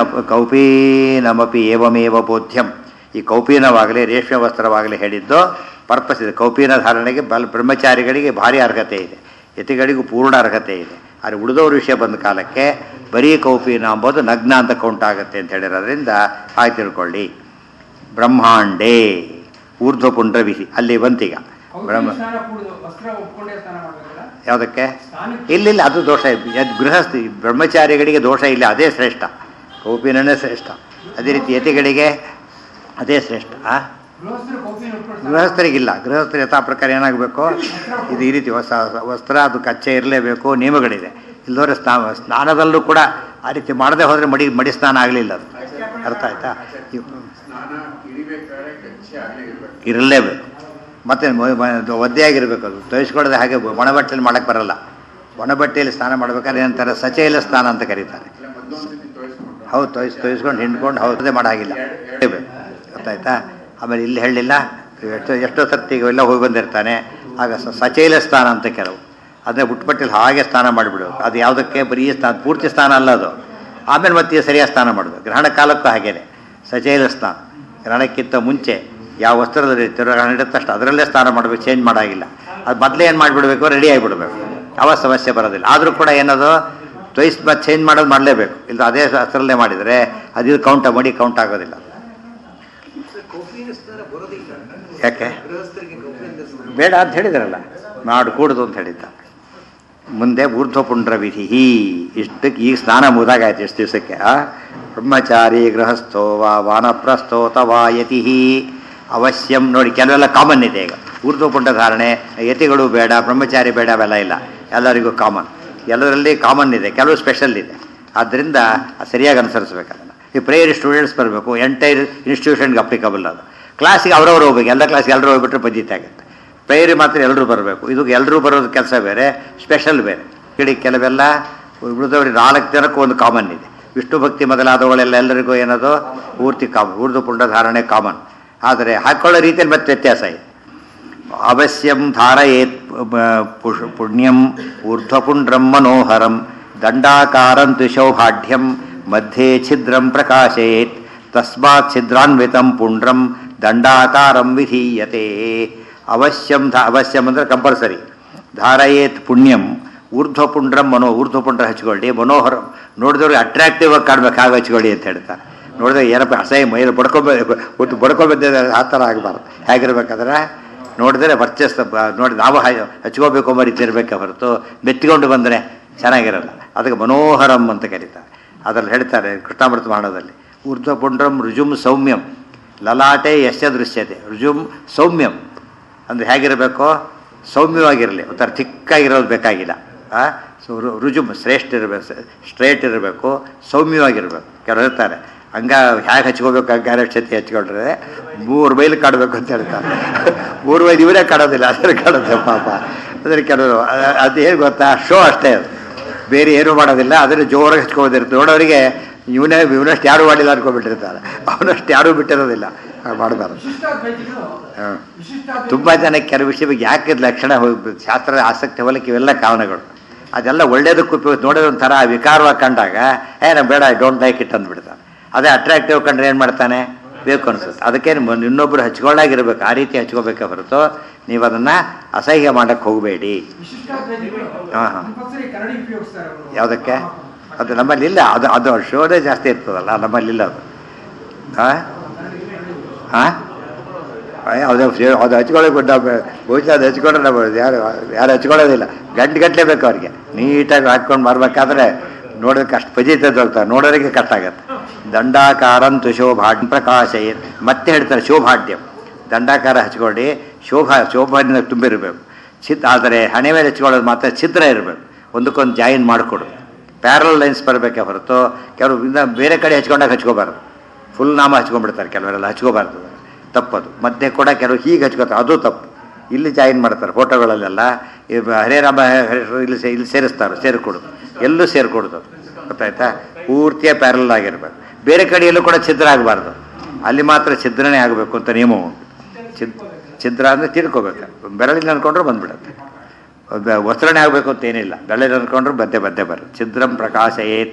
A: ಕೌಪೀನಮಪಿ ಏವಮೇವ ಬೋಧ್ಯಂ ಈ ಕೌಪೀನವಾಗಲಿ ರೇಷ್ಮೆ ವಸ್ತ್ರವಾಗಲಿ ಹೇಳಿದ್ದು ಪರ್ಪಸ್ ಇದೆ ಕೌಪೀನ ಧಾರಣೆಗೆ ಬಲ್ ಬ್ರಹ್ಮಚಾರಿಗಳಿಗೆ ಭಾರಿ ಅರ್ಹತೆ ಇದೆ ಯತಿಗಳಿಗೂ ಪೂರ್ಣ ಅರ್ಹತೆ ಇದೆ ಆದರೆ ಉಳಿದವ್ರ ವಿಷಯ ಬಂದ ಕಾಲಕ್ಕೆ ಬರೀ ಕೌಪೀನ ಅಂಬೋದು ನಗ್ನ ಅಂತ ಕೌಂಟ್ ಆಗುತ್ತೆ ಅಂತ ಹೇಳಿರೋದ್ರಿಂದ ಹಾಗೆ ತಿಳ್ಕೊಳ್ಳಿ ಬ್ರಹ್ಮಾಂಡೇ ಊರ್ಧ್ವಪುಂಡ್ರ ವಿಧಿ ಅಲ್ಲಿ ಬಂತೀಗ ಬ್ರಹ್ಮ
D: ಕೌಶಲ್ಯ ಸ್ನಾನ ಕೂಡುದು ವಸ್ತ್ರ ಒಪ್ಕೊಂಡೇ ಸ್ನಾನ ಮಾಡ್ಬೇಕಲ್ಲ
A: ಯಾವುದಕ್ಕೆ
D: ಸ್ನಾನಕ್ಕೆ
A: ಇಲ್ಲಿಲ್ಲ ಅದು ದೋಷ ಅದು ಗೃಹಸ್ಥಿ ಬ್ರಹ್ಮಚಾರಿಗಳಿಗೆ ದೋಷ ಇಲ್ಲ ಅದೇ ಶ್ರೇಷ್ಠ ಕೌಪಿನೇ ಶ್ರೇಷ್ಠ ಅದೇ ರೀತಿ ಯತಿಗಳಿಗೆ ಅದೇ ಶ್ರೇಷ್ಠ ಆ?
D: ಗೃಹಸ್ಥರು ಕೌಪಿನ ಉಟ್ಕೊಂಡು ಸ್ನಾನ
A: ಗೃಹಸ್ಥರಿಗಿಲ್ಲ ಗೃಹಸ್ಥರು ಯಥಾ ಪ್ರಕಾರ ಏನಾಗಬೇಕು ಇದು ಈ ರೀತಿ ಹೊಸ ವಸ್ತ್ರ ಅದು ಕಚ್ಚೆ ಇರಲೇಬೇಕು ನಿಯಮಗಳಿದೆ ಇಲ್ಲದವ್ರೆ ಸ್ನಾ ಸ್ನಾನದಲ್ಲೂ ಕೂಡ ಆ ರೀತಿ ಮಾಡದೆ ಹೋದರೆ ಮಡಿ ಮಡಿ ಸ್ನಾನ ಆಗಲಿಲ್ಲ ಅದು ಅರ್ಥ ಆಯ್ತಾ ಇವ್-
C: ಸ್ನಾನ ಇಳಿಬೇಕಾದ್ರೆ ಗಚ್ಚೆ ಆಗಲೇ ಇರಬೇಕು
A: ಇರಲೇಬೇಕು ಮತ್ತೆ ಮ- ಮ- ಒದ್ದೆಯಾಗಿರ್ಬೇಕು ಅದು ತೋಯಿಸ್ಕೊಳ್ಳದೆ ಹಾಗೆ ಒಣಬಟ್ಟೆಯಲ್ಲಿ ಮಾಡಕ್ಕೆ ಬರಲ್ಲ ಒಣಬಟ್ಟೆಯಲ್ಲಿ ಸ್ನಾನ ಮಾಡ್ಬೇಕಾದ್ರೆ ಏನಂತಾರೆ ಸಚೈಲ ಸ್ನಾನ ಅಂತ ಕರೀತಾರೆ
C: ಇಲ್ಲ ಮತ್ತೊಂದ್ಸತಿ ತೋರಿಸ್ಕೊಂಡ್ರು
A: ಹೌದು ತೋಯಿಸ್ ತೋಯಿಸ್ಕೊಂಡು ಹಿಂಡ್ಕೊಂಡು ಹೌದೇ ಮಾಡೋ ಹಾಗಿಲ್ಲ ಹೇಳಬೇಕು ಗೊತ್ತಾಯ್ತಾ ಆಮೇಲೆ ಇಲ್ಲಿ ಹೇಳಲಿಲ್ಲ ಎಷ್ಟೋ ಎಷ್ಟೋ ಸರ್ತಿ ಎಲ್ಲ ಹೋಗಿ ಬಂದಿರ್ತಾನೆ ಆಗ ಸ- ಸಚೈಲ ಸ್ನಾನ ಅಂತ ಕೆಲವು ಅದನ್ನೇ ಹುಟ್ಟುಪಟ್ಟಿಲ್ಲಿ ಹಾಗೆ ಸ್ನಾನ ಮಾಡಿಬಿಡ್ಬೇಕು ಅದು ಯಾವುದಕ್ಕೆ ಬರೀ ಸ್ನಾನ ಪೂರ್ತಿ ಸ್ನಾನ ಅಲ್ಲ ಅದು ಆಮೇಲೆ ಮತ್ತೆ ಸರಿಯಾಗಿ ಸ್ನಾನ ಮಾಡಬೇಕು ಗ್ರಹಣ ಕಾಲಕ್ಕೂ ಹಾಗೇನೆ ಸಚೈಲ ಸ್ನಾನ ಗ್ರಹಣಕ್ಕಿಂತ ಮುಂಚೆ ಯಾವ ವಸ್ತ್ರದಲ್ಲಿ ಗ್ರಹಣ ಇಡುತ್ತೆ ಅಷ್ಟು ಅದರಲ್ಲೇ ಸ್ನಾನ ಮಾಡಬೇಕು ಚೇಂಜ್ ಮಾಡೋಂಗಿಲ್ಲ ಅದು ಮೊದಲೇ ಏನು ಮಾಡಿಬಿಡ್ಬೇಕು ರೆಡಿ ಆಗಿಬಿಡ್ಬೇಕು ಯಾವ ಸಮಸ್ಯೆ ಬರೋದಿಲ್ಲ ಆದರೂ ಕೂಡ ಏನದು ಟ್ವೈಸ್ ಮತ್ತೆ ಚೇಂಜ್ ಮಾಡೋದು ಮಾಡಲೇಬೇಕು ಇಲ್ಲ ಅದೇ ಅಷ್ಟರಲ್ಲೇ ಮಾಡಿದರೆ ಅದು ಕೌಂಟ್ ಮಡಿ ಕೌಂಟ್ ಆಗೋದಿಲ್ಲ
B: ಕೌಪಿನ ಸ್ನಾನ ಬರೋದಿಲ್ಲ
A: ಯಾಕೆ
B: ಗೃಹಸ್ಥರಿಗೆ ಕೌಪಿನ ಸ್ನಾನ
A: ಬೇಡ ಅಂತ ಹೇಳಿದ್ರಲ್ಲ ಮಾಡು ಕೂಡುದು ಅಂತ ಹೇಳಿದ್ದ ಮುಂದೆ ಊರ್ಧ್ವಪುಂಡ್ರ ವಿಧಿ ಇಷ್ಟಕ್ಕೆ ಈಗ ಸ್ನಾನ ಮುದಾಗಾಯ್ತು ಎಷ್ಟು ದಿವಸಕ್ಕೆ ಆ ಬ್ರಹ್ಮಚಾರಿ ಗೃಹಸ್ಥೋ ವಾ ವಾನಪ್ರಸ್ಥೋ ತವಾ ಯತಿ ಅವಶ್ಯಂ ನೋಡಿ ಕೆಲವೆಲ್ಲ ಕಾಮನ್ ಇದೆ ಈಗ ಊರ್ಧ್ವಪುಂಡ ಧಾರಣೆ ಯತಿಗಳು ಬೇಡ ಬ್ರಹ್ಮಚಾರಿ ಬೇಡ ಅವೆಲ್ಲ ಇಲ್ಲ ಎಲ್ಲರಿಗೂ ಕಾಮನ್ ಎಲ್ಲರಲ್ಲಿ ಕಾಮನ್ ಇದೆ ಕೆಲವು ಸ್ಪೆಷಲ್ ಇದೆ ಆದ್ದರಿಂದ ಅದು ಸರಿಯಾಗಿ ಅನುಸರಿಸ್ಬೇಕು ಅದನ್ನು ಈ ಪ್ರೇಯರ್ ಸ್ಟೂಡೆಂಟ್ಸ್ ಬರಬೇಕು ಎಂಟೈರ್ ಇನ್ಸ್ಟಿಟ್ಯೂಷನ್ಗೆ ಅಪ್ಲಿಕಬಲ್ ಅದು ಕ್ಲಾಸಿಗೆ ಅವ್ರವ್ರು ಹೋಗ್ಬೇಕು ಎಲ್ಲ ಕ್ಲಾಸ್ಗೆ ಎಲ್ಲರೂ ಹೋಗ್ಬಿಟ್ರೆ ಪದ್ಧತಿ ಆಗುತ್ತೆ ಪ್ರೇಯರಿ ಮಾತ್ರ ಎಲ್ಲರೂ ಬರಬೇಕು ಇದು ಎಲ್ಲರೂ ಬರೋದು ಕೆಲಸ ಬೇರೆ ಸ್ಪೆಷಲ್ ಬೇರೆ ಹೇಳಿ ಕೆಲವೆಲ್ಲ ಉಳಿದವ್ರಿಗೆ ನಾಲ್ಕು ಜನಕ್ಕೂ ಒಂದು ಕಾಮನ್ ಇದೆ ವಿಷ್ಣು ಭಕ್ತಿ ಮೊದಲಾದವುಗಳೆಲ್ಲ ಎಲ್ಲರಿಗೂ ಏನದು ಪೂರ್ತಿ ಕಾಮನ್ ಊರ್ದು ಪುಂಡ ಧಾರಣೆ ಕಾಮನ್ ಆದರೆ ಹಾಕೊಳ್ಳೋ ರೀತಿಯಲ್ಲಿ ಮತ್ತೆ ವ್ಯತ್ಯಾಸ ಇದೆ ಅವಶ್ಯಂ ಧಾರಯೇತ್ ಪ- ಪುಷ್ ಪುಣ್ಯಂ ಊರ್ಧ್ವಪುಂಡ್ರಂ ಮನೋಹರಂ ದಂಡಾಕಾರಂತು ಸೌಭಾಢ್ಯಂ ಮಧ್ಯೆ ಛಿದ್ರಂ ಪ್ರಕಾಶಯೇತ್ ತಸ್ಮಾತ್ ಛಿದ್ರಾನ್ವಿತಂ ಪುಂಡ್ರಂ ದಂಡಾಕಾರಂ ವಿಧೀಯತೆ ಅವಶ್ಯಂ ಧ ಅವಶ್ಯಂ ಅಂದರೆ ಕಂಪಲ್ಸರಿ ಧಾರಯೇತ್ ಪುಣ್ಯಂ ಊರ್ಧ್ವಪುಂಡ್ರಂ ಮನೋ ಊರ್ಧ್ವಪುಂಡ್ರ ಹಚ್ಕೊಳ್ಳಿ ಮನೋಹರಂ ನೋಡಿದವ್ರಿಗೆ ಅಟ್ರಾಕ್ಟಿವ್ ಆಗಿ ಕಾಡ್ಬೇಕು ಹಾಗೆ ಹಚ್ಕೊಳ್ಳಿ ಅಂತ ಹೇಳ್ತಾರೆ ನೋಡಿದ್ರೆ ಏನಪ್ಪ ಅಸಹ್ಯ ಮೈಯಲ್ಲಿ ಬಡ್ಕೊಬೇಕು ಒಟ್ಟು ಬಡ್ಕೊಬಂದಿದ್ದಾರೆ ಆ ಥರ ಆಗಬಾರ್ದು ಹೇಗಿರ್ಬೇಕಾದ್ರೆ ನೋಡಿದ್ರೆ ವರ್ಚಸ್ ನೋಡಿ ನಾವು ಹ- ಹಚ್ಕೋಬೇಕು ಎಂಬ ರೀತಿ ಇರಬೇಕೆ ಹೊರತು ಮೆತ್ತಿಕೊಂಡು ಬಂದರೆ ಚೆನ್ನಾಗಿರಲ್ಲ ಅದಕ್ಕೆ ಮನೋಹರಂ ಅಂತ ಕರೀತಾರೆ ಅದರಲ್ಲಿ ಹೇಳ್ತಾರೆ ಕೃಷ್ಣಾಮೃತ ಮಾಡದಲ್ಲಿ ಊರ್ಧ್ವ ಪುಂಡ್ರಂ ರುಜುಂ ಸೌಮ್ಯಂ ಲಲಾಟೆ ಯಶ ದೃಶ್ಯತೆ ರುಜುಂ ಸೌಮ್ಯಂ ಅಂದರೆ ಹೇಗಿರಬೇಕು ಸೌಮ್ಯವಾಗಿರಲಿ ಒಂಥರ ಥಿಕ್ಕಾಗಿರೋದು ಬೇಕಾಗಿಲ್ಲ ಆ ಸೊ ರು- ರುಜುಮ್ ಶ್ರೇಷ್ಠ ಇರಬೇಕು ಸ್ಟ್ರೇಟ್ ಇರಬೇಕು ಸೌಮ್ಯವಾಗಿರಬೇಕು ಕೆಲವರು ಹೇಳ್ತಾರೆ ಹಂಗ ಹೇಗೆ ಹಚ್ಕೋಬೇಕು ಹಂಗಾರೆ ಕ್ಷತಿ ಹಚ್ಕೊಂಡ್ರೆ ಮೂರು ಮೈಲು ಕಾಡಬೇಕು ಅಂತ ಹೇಳ್ತಾರೆ ಮೂರು ಮೈಲು ಇವರೇ ಕಾಡೋದಿಲ್ಲ ಅದ್ರ ಕಾಡುತ್ತೆ ಪಾಪ ಅದ್ರ ಕೆಲವರು ಅ- ಅದು ಏನು ಗೊತ್ತಾ ಶೋ ಅಷ್ಟೇ ಅದು ಬೇರೆ ಏನೂ ಮಾಡೋದಿಲ್ಲ ಅದನ್ನು ಜೋರಾಗಿ ಹಚ್ಕೋದಿರುತ್ತೆ ನೋಡೋರಿಗೆ ಇವನೇ ಇವನಷ್ಟು ಯಾರೂ ಮಾಡಿಲ್ಲ ಅನ್ಕೊಂಡ್ಬಿಟ್ಟಿರ್ತಾರೆ ಅವನಷ್ಟು ಯಾರೂ ಬಿಟ್ಟಿರೋದಿಲ್ಲ ಹಾಗ್ ಮಾಡಬಾರ್ದು
D: ವಿಶಿಷ್ಟಾದ್ವೈತಿಗಳು
A: ಹಾಂ
D: ವಿಶಿಷ್ಟಾದ್ವೈತ
A: ತುಂಬ ಜನಕ್ಕೆ ಕೆಲವು ವಿಷಯ ಬಗ್ಗೆ ಯಾಕೆ ಇದ್ ಲಕ್ಷಣ ಹೋಗಿ ಶಾಸ್ತ್ರದ ಆಸಕ್ತಿ ಹೋಗಲಿಕ್ಕೆ ಇವೆಲ್ಲ ಕಾರಣಗಳು ಅದೆಲ್ಲ ಒಳ್ಳೇದಕ್ಕೆ ಉಪಯೋಗ ನೋಡೋದು ಒಂಥರ ವಿಕಾರವಾಗಿ ಕಂಡಾಗ ಏ ನಾನು ಬೇಡ ಐ ಡೋಂಟ್ ಲೈಕ್ ಇಟ್ ಅಂದ್ಬಿಡ್ತಾನೆ ಅದೇ ಅಟ್ರಾಕ್ಟಿವ್ ಕಂಡ್ರೆ ಏನು ಮಾಡ್ತಾನೆ ಬೇಕು ಅನ್ಸುತ್ತೆ ಅದಕ್ಕೆ ನಿಮ್ಮ- ಇನ್ನೊಬ್ರು ಹಚ್ಕೊಳ್ಳಾಗಿರ್ಬೇಕು ಆ ರೀತಿ ಹಚ್ಕೋಬೇಕೆ ಹೊರತು ನೀವು ಅದನ್ನು ಅಸಹ್ಯ ಮಾಡಕ್ಕೆ ಹೋಗಬೇಡಿ
D: ವಿಶಿಷ್ಟಾದ್ವೈತಿಗಳು
A: ಹಾಂ ಹಾಂ
D: ಕಂಪಲ್ಸರಿ ಕನ್ನಡಿ ಉಪಯೋಗಿಸ್ತಾರೆ ಅವರು
A: ಯಾವುದಕ್ಕೆ ಅದು ನಮ್ಮಲ್ಲಿ ಇಲ್ಲ ಅದು ಅದು ಶೋನೇ ಜಾಸ್ತಿ ಇರ್ತದಲ್ಲ ನಮ್ಮಲ್ಲಿ ಇಲ್ಲ ಅದು ಹಾಂ ಹಾಂ ಅದು ಅದು ಹಚ್ಕೊಳ್ಳೋಕೆ ನಾವು ಬಹುಶಃ ಅದು ಹಚ್ಕೊಂಡ್ರೆ ನಾವು ಯಾರು ಯಾರು ಹಚ್ಕೊಳ್ಳೋದಿಲ್ಲ ಗಂಟೆ ಗಟ್ಟಲೆ ಬೇಕು ಅವ್ರಿಗೆ ನೀಟಾಗಿ ಹಾಕ್ಕೊಂಡು ಬರ್ಬೇಕಾದ್ರೆ ನೋಡೋದಕ್ಕೆ ಅಷ್ಟು ಪಜಿತದ ಹೋಗ್ತಾರೆ ನೋಡೋರಿಗೆ ಕಷ್ಟ ಆಗತ್ತೆ ದಂಡಾಕಾರಂತು ಶೋಭಾಡ್ಯ ಪ್ರಕಾಶ ಮತ್ತೆ ಹೇಳ್ತಾರೆ ಶೋಭಾಡ್ಯಂ ದಂಡಾಕಾರ ಹಚ್ಕೊಂಡು ಶೋಭಾ ಶೋಭಾದಿಂದ ತುಂಬಿರಬೇಕು ಚಿತ್ ಆದರೆ ಹಣೆ ಮೇಲೆ ಹಚ್ಕೊಳ್ಳೋದು ಮಾತ್ರ ಛಿದ್ರ ಇರಬೇಕು ಒಂದಕ್ಕೊಂದು ಜಾಯಿನ್ ಮಾಡಿಕೊಡು ಪ್ಯಾರಲ್ ಲೈನ್ಸ್ ಬರಬೇಕೆ ಹೊರತು ಕೆಲವು ಇನ್ನ ಬೇರೆ ಕಡೆ ಹಚ್ಕೊಂಡಾಗ ಹಚ್ಕೋಬಾರ್ದು ಫುಲ್ ನಾಮ ಹಚ್ಕೊಂಡ್ಬಿಡ್ತಾರೆ ಕೆಲವರೆಲ್ಲ ಹಚ್ಕೋಬಾರ್ದು ತಪ್ಪದು ಮಧ್ಯೆ ಕೂಡ ಕೆಲವು ಹೀಗೆ ಹಚ್ಕೋತಾರೆ ಅದು ತಪ್ಪು ಇಲ್ಲಿ ಜಾಯಿನ್ ಮಾಡ್ತಾರೆ ಫೋಟೋಗಳಲ್ಲೆಲ್ಲ ಈ ಹರೇ ರಾಮ ಹರೇ ಇಲ್ಲಿ ಸೇ- ಇಲ್ಲಿ ಸೇರಿಸ್ತಾರೆ ಸೇರಿಕೊಡೋದು ಎಲ್ಲೂ ಸೇರಿಕೊಡೋದು ಗೊತ್ತಾಯ್ತಾ ಪೂರ್ತಿಯ ಪ್ಯಾರಲ್ ಆಗಿರ್ಬೇಕು ಬೇರೆ ಕಡೆಯಲ್ಲೂ ಕೂಡ ಛಿದ್ರ ಆಗಬಾರ್ದು ಅಲ್ಲಿ ಮಾತ್ರ ಛಿದ್ರನೇ ಆಗಬೇಕು ಅಂತ ನಿಯಮ ಉಂಟು ಛಿದ್ ಛಿದ್ರ ಅಂದರೆ ತಿಳ್ಕೊಬೇಕು ಬೆರಳಿಂದ ಅನ್ಕೊಂಡ್ರೆ ಬಂದ್ಬಿಡುತ್ತೆ ಒಬ್ಬ ವಸ್ತ್ರನೇ ಆಗಬೇಕು ಅಂತ ಏನಿಲ್ಲ ಬೆರಳಿಂದ ಅನ್ಕೊಂಡ್ರೆ ಬದ್ದೆ ಬದ್ದೆ ಬರುತ್ತೆ ಛಿದ್ರಂ ಪ್ರಕಾಶ ಏತ್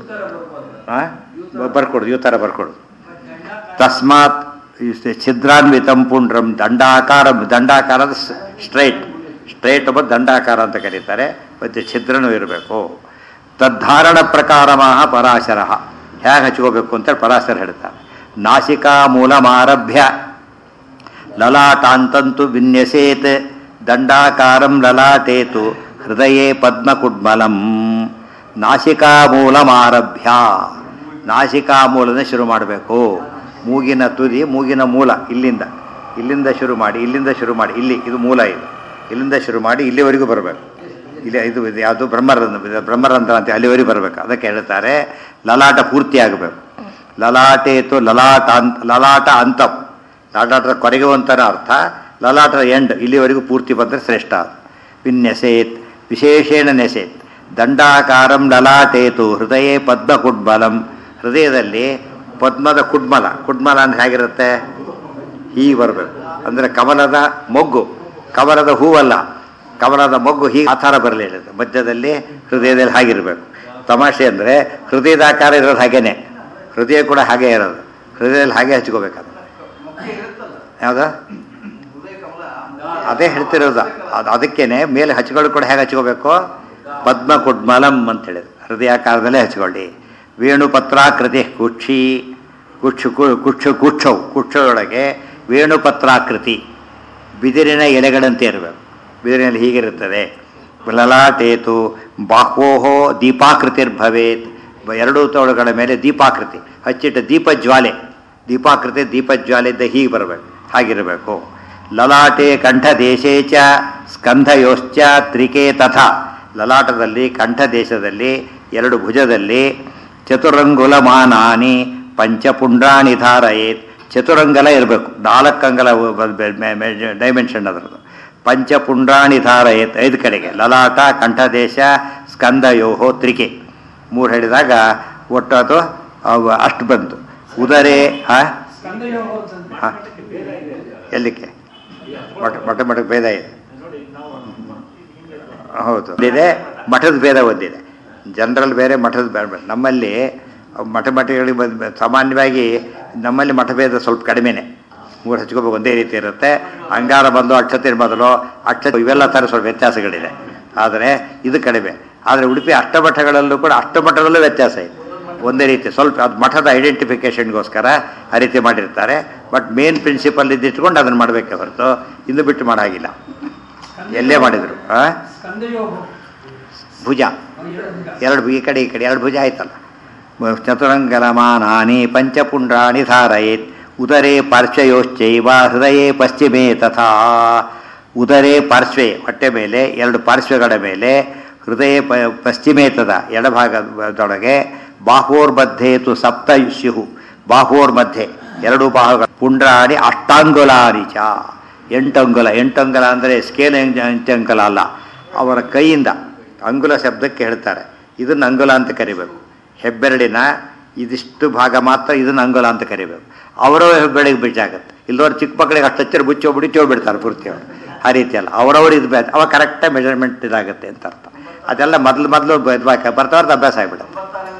A: ಬರ್ಕೊಡು ಈ ಥರ ಬರ್ಕೊಡು ತಸ್ಮಾತ್ ಇಸ್- ಛಿದ್ರಾನ್ವಿತಂ ಪುಂಡ್ರಂ ದಂಡಾಕಾರ ದಂಡಾಕಾರದ ಸ್ಟ್ರೈಟ್ ಸ್ಟ್ರೈಟ್ ಒಬ್ಬ ದಂಡಾಕಾರ ಅಂತ ಕರೀತಾರೆ ಮತ್ತು ಛಿದ್ರನೂ ಇರಬೇಕು ತದ್ಧಾರಣ ಪ್ರಕಾರಮಃ ಪರಾಶರ ಹೇಗೆ ಹಚ್ಕೋಬೇಕು ಅಂತ ಪರಾಶರ ಹೇಳ್ತಾರೆ ನಾಸಿಕಾ ಮೂಲಮಾರಭ್ಯ ಲಲಾಟಾಂತಂತು ವಿನ್ಯಸೇತ್ ದಂಡಾಕಾರಂ ಲಲಾಟೇತು ಹೃದಯೇ ಪದ್ಮಕುಡ್ಮಲಂ ನಾಸಿಕಾ ಮೂಲಮಾರಭ್ಯ ನಾಸಿಕಾ ಮೂಲದಿಂದ ಶುರು ಮಾಡಬೇಕು ಮೂಗಿನ ತುದಿ ಮೂಗಿನ ಮೂಲ ಇಲ್ಲಿಂದ ಇಲ್ಲಿಂದ ಶುರು ಮಾಡಿ ಇಲ್ಲಿಂದ ಶುರು ಮಾಡಿ ಇಲ್ಲಿ ಇದು ಮೂಲ ಇದು ಇಲ್ಲಿಂದ ಶುರು ಮಾಡಿ ಇಲ್ಲಿವರೆಗೂ ಬರಬೇಕು ಇಲ್ಲಿ ಇದು ಇದು ಯಾವುದು ಬ್ರಹ್ಮರಂಧ್ರ ಇದು ಬ್ರಹ್ಮರಂಧ್ರ ಅಂತ ಅಲ್ಲಿವರೆಗೂ ಬರಬೇಕು ಅದಕ್ಕೆ ಹೇಳ್ತಾರೆ ಲಲಾಟ ಪೂರ್ತಿ ಆಗಬೇಕು ಲಲಾಟೇತು ಲಲಾಟ ಅಂತ ಲಲಾಟ ಅಂತಂ ಲಲಾಟದ ಕೊನೆಗೆ ಒಂಥರ ಅರ್ಥ ಲಲಾಟದ ಎಂಡ್ ಇಲ್ಲಿವರೆಗೂ ಪೂರ್ತಿ ಬಂದರೆ ಶ್ರೇಷ್ಠ ಅದು ವಿನ್ಯಸೇತ್ ವಿಶೇಷೇಣ ನೆಸೇತ್ ದಂಡಾಕಾರಂ ಲಲಾಟೇತು ಹೃದಯೇ ಪದ್ಮ ಕುಡ್ಮಲಂ ಹೃದಯದಲ್ಲಿ ಪದ್ಮದ ಕುಡ್ಮಲ ಕುಡ್ಮಲ ಅಂದ್ರೆ ಹೇಗಿರುತ್ತೆ ಹೀಗೆ ಬರಬೇಕು ಅಂದರೆ ಕಮಲದ ಮೊಗ್ಗು ಕಮಲದ ಹೂವಲ್ಲ ಕಮಲದ ಮೊಗ್ಗು ಹೀಗೆ ಆ ಥರ ಬರಲಿ ಹೇಳಿದೆ ಮಧ್ಯದಲ್ಲಿ ಹೃದಯದಲ್ಲಿ ಹಾಗಿರಬೇಕು ತಮಾಷೆ ಅಂದರೆ ಹೃದಯದ ಆಕಾರ ಇರೋದು ಹಾಗೇನೆ ಹೃದಯ ಕೂಡ ಹಾಗೆ ಇರೋದು ಹೃದಯದಲ್ಲಿ ಹಾಗೆ ಹಚ್ಕೋಬೇಕದು ಯಾವುದು ಅದೇ ಹೇಳ್ತಿರೋದು ಅದು ಅದಕ್ಕೇನೆ ಮೇಲೆ ಹಚ್ಕೊಳ್ಳಿ ಕೂಡ ಹೇಗೆ ಹಚ್ಕೋಬೇಕು ಪದ್ಮ ಕುಡ್ಮಲಂ ಅಂತ ಹೇಳಿದ್ರು ಹೃದಯಾಕಾರದಲ್ಲೇ ಹಚ್ಕೊಳ್ಳಿ ವೇಣುಪತ್ರಾಕೃತಿ ಕುಕ್ಷಿ ಕುಕ್ಷು ಕು- ಕುಕ್ಷು ಕುಕ್ಷವು ಕುಕ್ಷದೊಳಗೆ ವೇಣುಪತ್ರಾಕೃತಿ ಬಿದಿರಿನ ಎಲೆಗಳಂತೆ ಇರಬೇಕು ಬಿದಿರಿನಲ್ಲಿ ಹೀಗಿರುತ್ತದೆ ಲಲಾಟೇತು ಬಾಹ್ವೋಹೋ ದೀಪಾಕೃತಿರ್ಭವೇತ್ ಬ- ಎರಡೂ ತೋಳುಗಳ ಮೇಲೆ ದೀಪಾಕೃತಿ ಹಚ್ಚಿಟ್ಟ ದೀಪಜ್ವಾಲೆ ದೀಪಾಕೃತಿ ದೀಪಜ್ವಾಲೆಯಿಂದ ಹೀಗೆ ಬರಬೇಕು ಹಾಗಿರಬೇಕು ಲಲಾಟೆ ಕಂಠದೇಶೇ ಚ ಸ್ಕಂಧಯೋಶ್ಚ ತ್ರಿಕೆ ತಥಾ ಲಲಾಟದಲ್ಲಿ ಕಂಠದೇಶದಲ್ಲಿ ಎರಡು ಭುಜದಲ್ಲಿ ಚತುರಂಗುಲಮಾನಾನಿ ಪಂಚಪುಂಡ್ರಾಣಿ ಧಾರಯೇತ್ ಚತುರಂಗಲ ಇರಬೇಕು ನಾಲ್ಕಂಗಲ ಡೈಮೆನ್ಷನ್ ಅದರದ್ದು ಪಂಚಪುಂಡ್ರಾಣಿ ಧಾರಯೇತ್ ಐದು ಕಡೆಗೆ ಲಲಾಟ ಕಂಠದೇಶ ಸ್ಕಂದಯೋಹೋ ತ್ರಿಕೆ ಮೂರು ಹೇಳಿದಾಗ ಒಟ್ಟು ಅದು ಅವು ಅಷ್ಟು ಬಂತು ಉದರೆ ಆ
D: ಸ್ಕಂದಯೋಗ ಅಂತಂದ್ರೆ
A: ಹಾ. ಎಲ್ಲಿಕ್ಕೆ ಮಠ ಮಠ ಮಠಕ್ಕೆ ಭೇದ ಇದೆ ಹೌದು ಇದೆ ಮಠದ ಭೇದ ಒಂದಿದೆ ಜನರಲ್ ಬೇರೆ ಮಠದ ಬೇರೆ ನಮ್ಮಲ್ಲಿ ಮಠ ಮಠಗಳಿಗೆ ಬಂದ್- ಸಾಮಾನ್ಯವಾಗಿ ನಮ್ಮಲ್ಲಿ ಮಠಭೇದ ಸ್ವಲ್ಪ ಕಡಿಮೆನೆ ಮೂರು ಹಚ್ಕೋಬೇಕು ಒಂದೇ ರೀತಿ ಇರುತ್ತೆ ಅಂಗಾರ ಬಂದು ಅಕ್ಷತೆ ಮೊದಲು ಅಕ್ಷತೆ ಇವೆಲ್ಲ ಥರ ಸ್ವಲ್ಪ ವ್ಯತ್ಯಾಸಗಳಿದೆ ಆದರೆ ಇದು ಕಡಿಮೆ ಆದರೆ ಉಡುಪಿ ಅಷ್ಟಮಠಗಳಲ್ಲೂ ಕೂಡ ಅಷ್ಟಮಠದಲ್ಲೂ ವ್ಯತ್ಯಾಸ ಇದೆ ಒಂದೇ ರೀತಿ ಸ್ವಲ್ಪ ಅದು ಮಠದ ಐಡೆಂಟಿಫಿಕೇಶನ್ಗೋಸ್ಕರ ಆ ರೀತಿ ಮಾಡಿರ್ತಾರೆ ಬಟ್ ಮೇನ್ ಪ್ರಿನ್ಸಿಪಲ್ ಇದ್ದಿಟ್ಕೊಂಡು ಅದನ್ನು ಮಾಡಬೇಕೆ ಹೊರತು ಇನ್ನು ಬಿಟ್ಟು ಮಾಡಾಗಿಲ್ಲ ಎಲ್ಲೇ ಮಾಡಿದರು ಆ?
D: ಸ್ಕಂದಯೋಗ
A: ಭುಜ
D: ಎರಡು ಭುಜ.
A: ಎರಡು ಭು- ಈ ಕಡೆ ಈ ಕಡೆ ಎರಡು ಭುಜ ಆಯ್ತಲ್ಲ ಚತುರಂಗಲಮಾನಾನಿ ಪಂಚಪುಂಡ್ರಾಣಿ ಧಾರಯೇತ್ ಉದರೇ ಪಾರ್ಶ್ವಯೋಶ್ಚೈವ ಹೃದಯೇ ಪಶ್ಚಿಮೇ ತಥಾ ಉದರೇ ಪಾರ್ಶ್ವೆ ಹೊಟ್ಟೆ ಮೇಲೆ ಎರಡು ಪಾರ್ಶ್ವಗಳ ಮೇಲೆ ಹೃದಯ ಪ ಪಶ್ಚಿಮೇ ತದ ಎಡಭಾಗದೊಳಗೆ ಬಾಹೋರ್ಮಧ್ಯೆ ತು ಸಪ್ತ ಸ್ಯುಹು ಬಾಹೋರ್ಮಧ್ಯೆ ಎರಡು ಬಾಹುಗಳ ಪುಂಡ್ರಾಣಿ ಅಷ್ಟಾಂಗುಲಾನಿ ಚ ಎಂಟಂಗುಲ ಎಂಟಂಗುಲ ಅಂದರೆ ಸ್ಕೇಲ್ ಎಂಟಂಗುಲ ಅಲ್ಲ ಅವರ ಕೈಯಿಂದ ಅಂಗುಲ ಶಬ್ದಕ್ಕೆ ಹೇಳ್ತಾರೆ ಇದನ್ನು ಅಂಗುಲ ಅಂತ ಕರಿಬೇಕು ಹೆಬ್ಬೆರಳಿನ ಇದಿಷ್ಟು ಭಾಗ ಮಾತ್ರ ಇದನ್ನು ಅಂಗುಲ ಅಂತ ಕರಿಬೇಕು ಅವರವರ ಹೆಬ್ಬೆರಳಿಗೆ ಬಿಟ್ಟಾಗತ್ತೆ ಇಲ್ಲದವ್ರು ಚಿಕ್ಕ ಮಕ್ಕಳಿಗೆ ಅಷ್ಟು ಹಚ್ಚಿರ ಬುಚ್ಚೋ ಬಿಡಿಚೋ ಬಿಡ್ತಾರೆ ಪೂರ್ತಿ ಅವರು ಆ ರೀತಿ ಅಲ್ಲ ಅವರವರು ಇದು ಬ್ಯಾಚ್ ಅವಾಗ ಕರೆಕ್ಟಾಗಿ ಮೆಜರ್ಮೆಂಟ್ ಇದಾಗುತ್ತೆ ಅಂತ ಅರ್ಥ ಅದೆಲ್ಲ ಮೊದಲು ಮೊದಲು ಬರ್ತಾ ಬರ್ತಾ ಅಭ್ಯಾಸ ಆಗಿಬಿಡುತ್ತೆ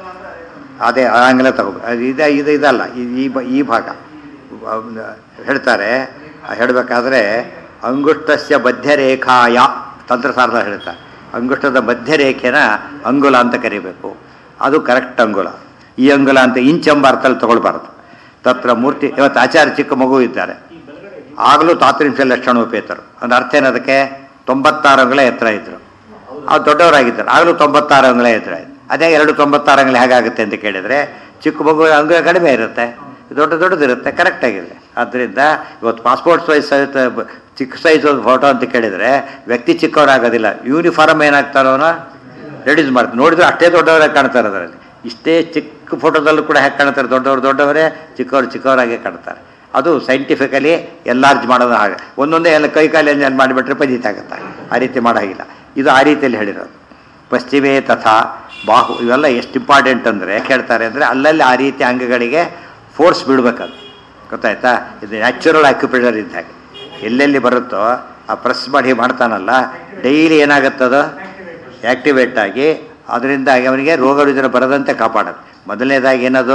A: ಅದೇ ಆಂಗ್ಲ ತಗೋಬೇಕು ಇದು ಇದು ಇದಲ್ಲ ಈ- ಈ ಬ- ಈ ಭಾಗ ಅಹ್ ಹೇಳ್ತಾರೆ ಹೇಳಬೇಕಾದ್ರೆ ಅಂಗುಷ್ಟಸ್ಯ ಮಧ್ಯರೇಖಾಯ ತಂತ್ರಸಾರದ ಹೇಳ್ತಾರೆ ಅಂಗುಷ್ಟದ ಮಧ್ಯರೇಖೆನ ಅಂಗುಲ ಅಂತ ಕರಿಬೇಕು ಅದು ಕರೆಕ್ಟ್ ಅಂಗುಲ ಈ ಅಂಗುಲ ಅಂತ ಇಂಚೆಂಬ ಅರ್ಥದಲ್ಲಿ ತಗೊಳ್ಬಾರ್ದು ತತ್ರ ಮೂರ್ತಿ ಇವತ್ತು ಆಚಾರ್ಯ ಚಿಕ್ಕ ಮಗು ಇದ್ದಾರೆ ಆಗಲೂ ತಾತ್ರಿಂಶ ಲಕ್ಷಣೋಪೇತರು ಅಂದ್ರೆ ಅರ್ಥ ಏನದಕ್ಕೆ ತೊಂಬತ್ತಾರು ಅಂಗುಲ ಎತ್ತರ ಇದ್ರು ಅವ್ರು ದೊಡ್ಡವರಾಗಿದ್ದರು ಆಗಲೂ ತೊಂಬತ್ತಾರು ಅಂಗುಲ ಎತ್ತರ ಇದ್ರು ಅದೇ ಎರಡು ತೊಂಬತ್ತಾರು ಅಂಗುಲ ಹೇಗಾಗುತ್ತೆ ಅಂತ ಕೇಳಿದರೆ ಚಿಕ್ಕ ಮಗು ಅಂಗುಲ ಕಡಿಮೆ ಇರುತ್ತೆ ದೊಡ್ಡ ದೊಡ್ಡದಿರುತ್ತೆ ಕರೆಕ್ಟ್ ಆಗಿದೆ ಆದ್ದರಿಂದ ಇವತ್ತು ಪಾಸ್ಪೋರ್ಟ್ ಸೈಜ್ ಸಹಿತ ಬ- ಚಿಕ್ಕ ಸೈಜ್ ಫೋಟೋ ಅಂತ ಕೇಳಿದರೆ ವ್ಯಕ್ತಿ ಚಿಕ್ಕವರಾಗೋದಿಲ್ಲ ಯೂನಿಫಾರ್ಮ್ ಏನಾಗ್ತಾರೋ ರೆಡ್ಯೂಸ್ ಮಾಡ್ತಾರೆ ನೋಡಿದ್ರೆ ಅಷ್ಟೇ ದೊಡ್ಡವರಾಗಿ ಕಾಣ್ತಾರೆ ಅದರಲ್ಲಿ ಇಷ್ಟೇ ಚಿಕ್ಕ ಫೋಟೋದಲ್ಲೂ ಕೂಡ ಹೇಗೆ ಕಾಣ್ತಾರೆ ದೊಡ್ಡವರು ದೊಡ್ಡವರೇ ಚಿಕ್ಕವರು ಚಿಕ್ಕವರಾಗೆ ಕಾಣ್ತಾರೆ ಅದು ಸೈಂಟಿಫಿಕಲಿ ಎನ್ಲಾರ್ಜ್ ಮಾಡೋದು ಹಾಗೆ ಒಂದೊಂದೇ ಎಲ್ಲ ಕೈ ಕಾಲು ಏನು ಮಾಡಿಬಿಟ್ರೆ ಪಜಿತ ಆಗುತ್ತೆ ಆ ರೀತಿ ಮಾಡೋಂಗಿಲ್ಲ ಇದು ಆ ರೀತಿಯಲ್ಲಿ ಹೇಳಿರೋದು ಪಶ್ಚಿಮೇ ತಥಾ ಬಾಹು ಇವೆಲ್ಲ ಎಷ್ಟು ಇಂಪಾರ್ಟೆಂಟ್ ಅಂದರೆ ಹೇಳ್ತಾರೆ ಅಂದರೆ ಅಲ್ಲಲ್ಲಿ ಆ ರೀತಿ ಅಂಗಗಳಿಗೆ ಫೋರ್ಸ್ ಬಿಡ್ಬೇಕದು ಗೊತ್ತಾಯ್ತಾ ಇದು ನ್ಯಾಚುರಲ್ ಆಕ್ಯುಪೇಷನ್ ಇದ್ದ ಹಾಗೆ ಎಲ್ಲೆಲ್ಲಿ ಬರುತ್ತೋ ಆ ಪ್ರೆಸ್ ಮಾಡಿ ಮಾಡ್ತಾನಲ್ಲ ಡೈಲಿ ಏನಾಗುತ್ತದು ಆ್ಯಕ್ಟಿವೇಟ್ ಆಗಿ ಅದರಿಂದಾಗಿ ಅವನಿಗೆ ರೋಗ ರುಜಿನ ಬರದಂತೆ ಕಾಪಾಡುತ್ತೆ ಮೊದಲನೇದಾಗಿ ಏನದು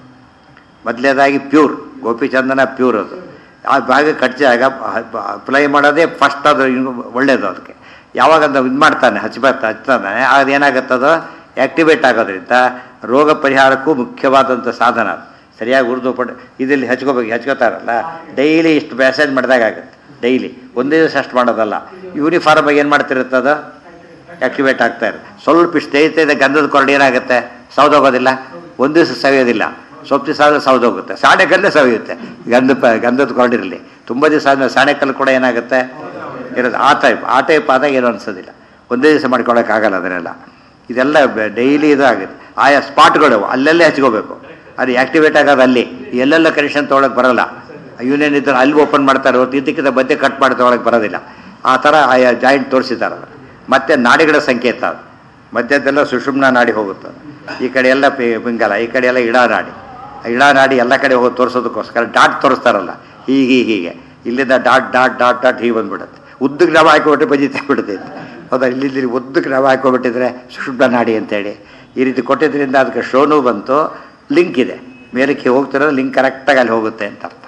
A: ಮೊದಲನೇದಾಗಿ ಪ್ಯೂರ್ ಗೋಪಿಚಂದನ ಪ್ಯೂರ್ ಅದು ಆ ಭಾಗ ಕಚ್ಚಾಗ ಅಪ್ಲೈ ಮಾಡೋದೇ ಫಸ್ಟ್ ಅದು ಇನ್ನು ಒಳ್ಳೇದು ಅದಕ್ಕೆ ಯಾವಾಗ ಅದು ಇದು ಮಾಡ್ತಾನೆ ಹಚ್ಚಬತ್ತ ಹಚ್ತಾನೆ ಅದು ಏನಾಗುತ್ತದೋ ಆ್ಯಕ್ಟಿವೇಟ್ ಆಗೋದ್ರಿಂದ ರೋಗ ಪರಿಹಾರಕ್ಕೂ ಮುಖ್ಯವಾದಂಥ ಸಾಧನ ಅದು ಸರಿಯಾಗಿ ಉರ್ದು ಪಡ್ ಇದಲ್ಲಿ ಹಚ್ಕೋಬೇಕು ಹಚ್ಕೋತಾರಲ್ಲ ಡೈಲಿ ಇಷ್ಟು ಮೆಸೇಜ್ ಮಾಡಿದಾಗ ಆಗುತ್ತೆ ಡೈಲಿ ಒಂದೇ ದಿವಸ ಅಷ್ಟು ಮಾಡೋದಲ್ಲ ಯೂನಿಫಾರ್ಮ್ ಆಗಿ ಏನು ಮಾಡ್ತಿರುತ್ತದು ಆಕ್ಟಿವೇಟ್ ಆಗ್ತಾ ಇರುತ್ತೆ ಸ್ವಲ್ಪ ಇಷ್ಟು ತೇಯ್ತಾ ಇದೆ ಗಂಧದ ಕೊರಡು ಏನಾಗುತ್ತೆ ಸೌದೋಗೋದಿಲ್ಲ ಒಂದು ದಿವಸ ಸವಿಯೋದಿಲ್ಲ ಸ್ವಲ್ಪ ದಿವಸ ಆದ್ರೆ ಸೌದೋಗುತ್ತೆ ಸಾಣೆಕಲ್ಲೇ ಸವಿಯುತ್ತೆ ಗಂಧ ಪ ಗಂಧದ ಕೊರಡಿರಲಿ ತುಂಬ ದಿವಸ ಆದಮೇಲೆ ಸಾಣೆಕಲ್ಲು ಕೂಡ ಏನಾಗುತ್ತೆ ಇರೋದು ಆ ಟೈಪ್ ಆ ಟೈಪ್ ಆದಾಗ ಏನೂ ಅನ್ಸೋದಿಲ್ಲ ಒಂದೇ ದಿವಸ ಮಾಡ್ಕೊಳಕ್ಕಾಗಲ್ಲ ಅದನ್ನೆಲ್ಲ ಇದೆಲ್ಲ ಡೈಲಿ ಇದು ಆಗುತ್ತೆ ಆಯಾ ಸ್ಪಾಟ್ಗಳು ಅಲ್ಲಲ್ಲೇ ಹಚ್ಕೋಬೇಕು ಅದು ಆ್ಯಕ್ಟಿವೇಟ್ ಆಗೋದು ಅಲ್ಲಿ ಎಲ್ಲೆಲ್ಲ ಕನೆಕ್ಷನ್ ತೊಗೊಳಕ್ಕೆ ಬರೋಲ್ಲ ಯೂನಿಯನ್ ಇದ್ದರೆ ಅಲ್ಲಿ ಓಪನ್ ಮಾಡ್ತಾರೆ ಹೊರತು ಇದಕ್ಕಿಂತ ಮಧ್ಯೆ ಕಟ್ ಮಾಡಿ ತೊಗೊಳಕ್ಕೆ ಬರೋದಿಲ್ಲ ಆ ಥರ ಆಯಾ ಜಾಯಿಂಟ್ ತೋರಿಸಿದ್ದಾರೆ ಮತ್ತೆ ನಾಡಿಗಳ ಸಂಕೇತ ಅದು ಮಧ್ಯದೆಲ್ಲ ಸುಷುಮ್ನ ನಾಡಿ ಹೋಗುತ್ತೆ ಈ ಕಡೆ ಎಲ್ಲ ಪಿ- ಪಿಂಗಲ ಈ ಕಡೆ ಎಲ್ಲ ಇಡಾ ನಾಡಿ ಆ ಇಡಾ ನಾಡಿ ಎಲ್ಲ ಕಡೆ ಹೋಗಿ ತೋರಿಸೋದಕ್ಕೋಸ್ಕರ ಡಾಟ್ ತೋರಿಸ್ತಾರಲ್ಲ ಹೀಗೆ ಹೀಗೆ ಹೀಗೆ ಇಲ್ಲಿಂದ ಡಾಟ್ ಡಾಟ್ ಡಾಟ್ ಡಾಟ್ ಹೀಗೆ ಬಂದ್ಬಿಡುತ್ತೆ ಉದ್ದಕ್ಕೆ ನಾವು ಹಾಕಿಬಿಟ್ರೆ ಬಜಿತೆ ಬಿಡ್ತೈತೆ ಹೌದಾ ಇಲ್ಲಿ ಉದ್ದಕ್ಕೆ ನಾವು ಹಾಕೊಬಿಟ್ಟಿದ್ರೆ ಸುಷುಮ್ನ ನಾಡಿ ಅಂತೇಳಿ ಈ ರೀತಿ ಕೊಟ್ಟಿದ್ದರಿಂದ ಅದಕ್ಕೆ ಶೋನು ಬಂತು ಲಿಂಕ್ ಇದೆ ಮೇಲಕ್ಕೆ ಹೋಗ್ತಿರೋದು ಲಿಂಕ್ ಕರೆಕ್ಟಾಗಿ ಅಲ್ಲಿ ಹೋಗುತ್ತೆ ಅಂತ ಅರ್ಥ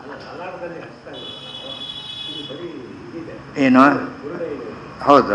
A: ಏನು ಹೌದು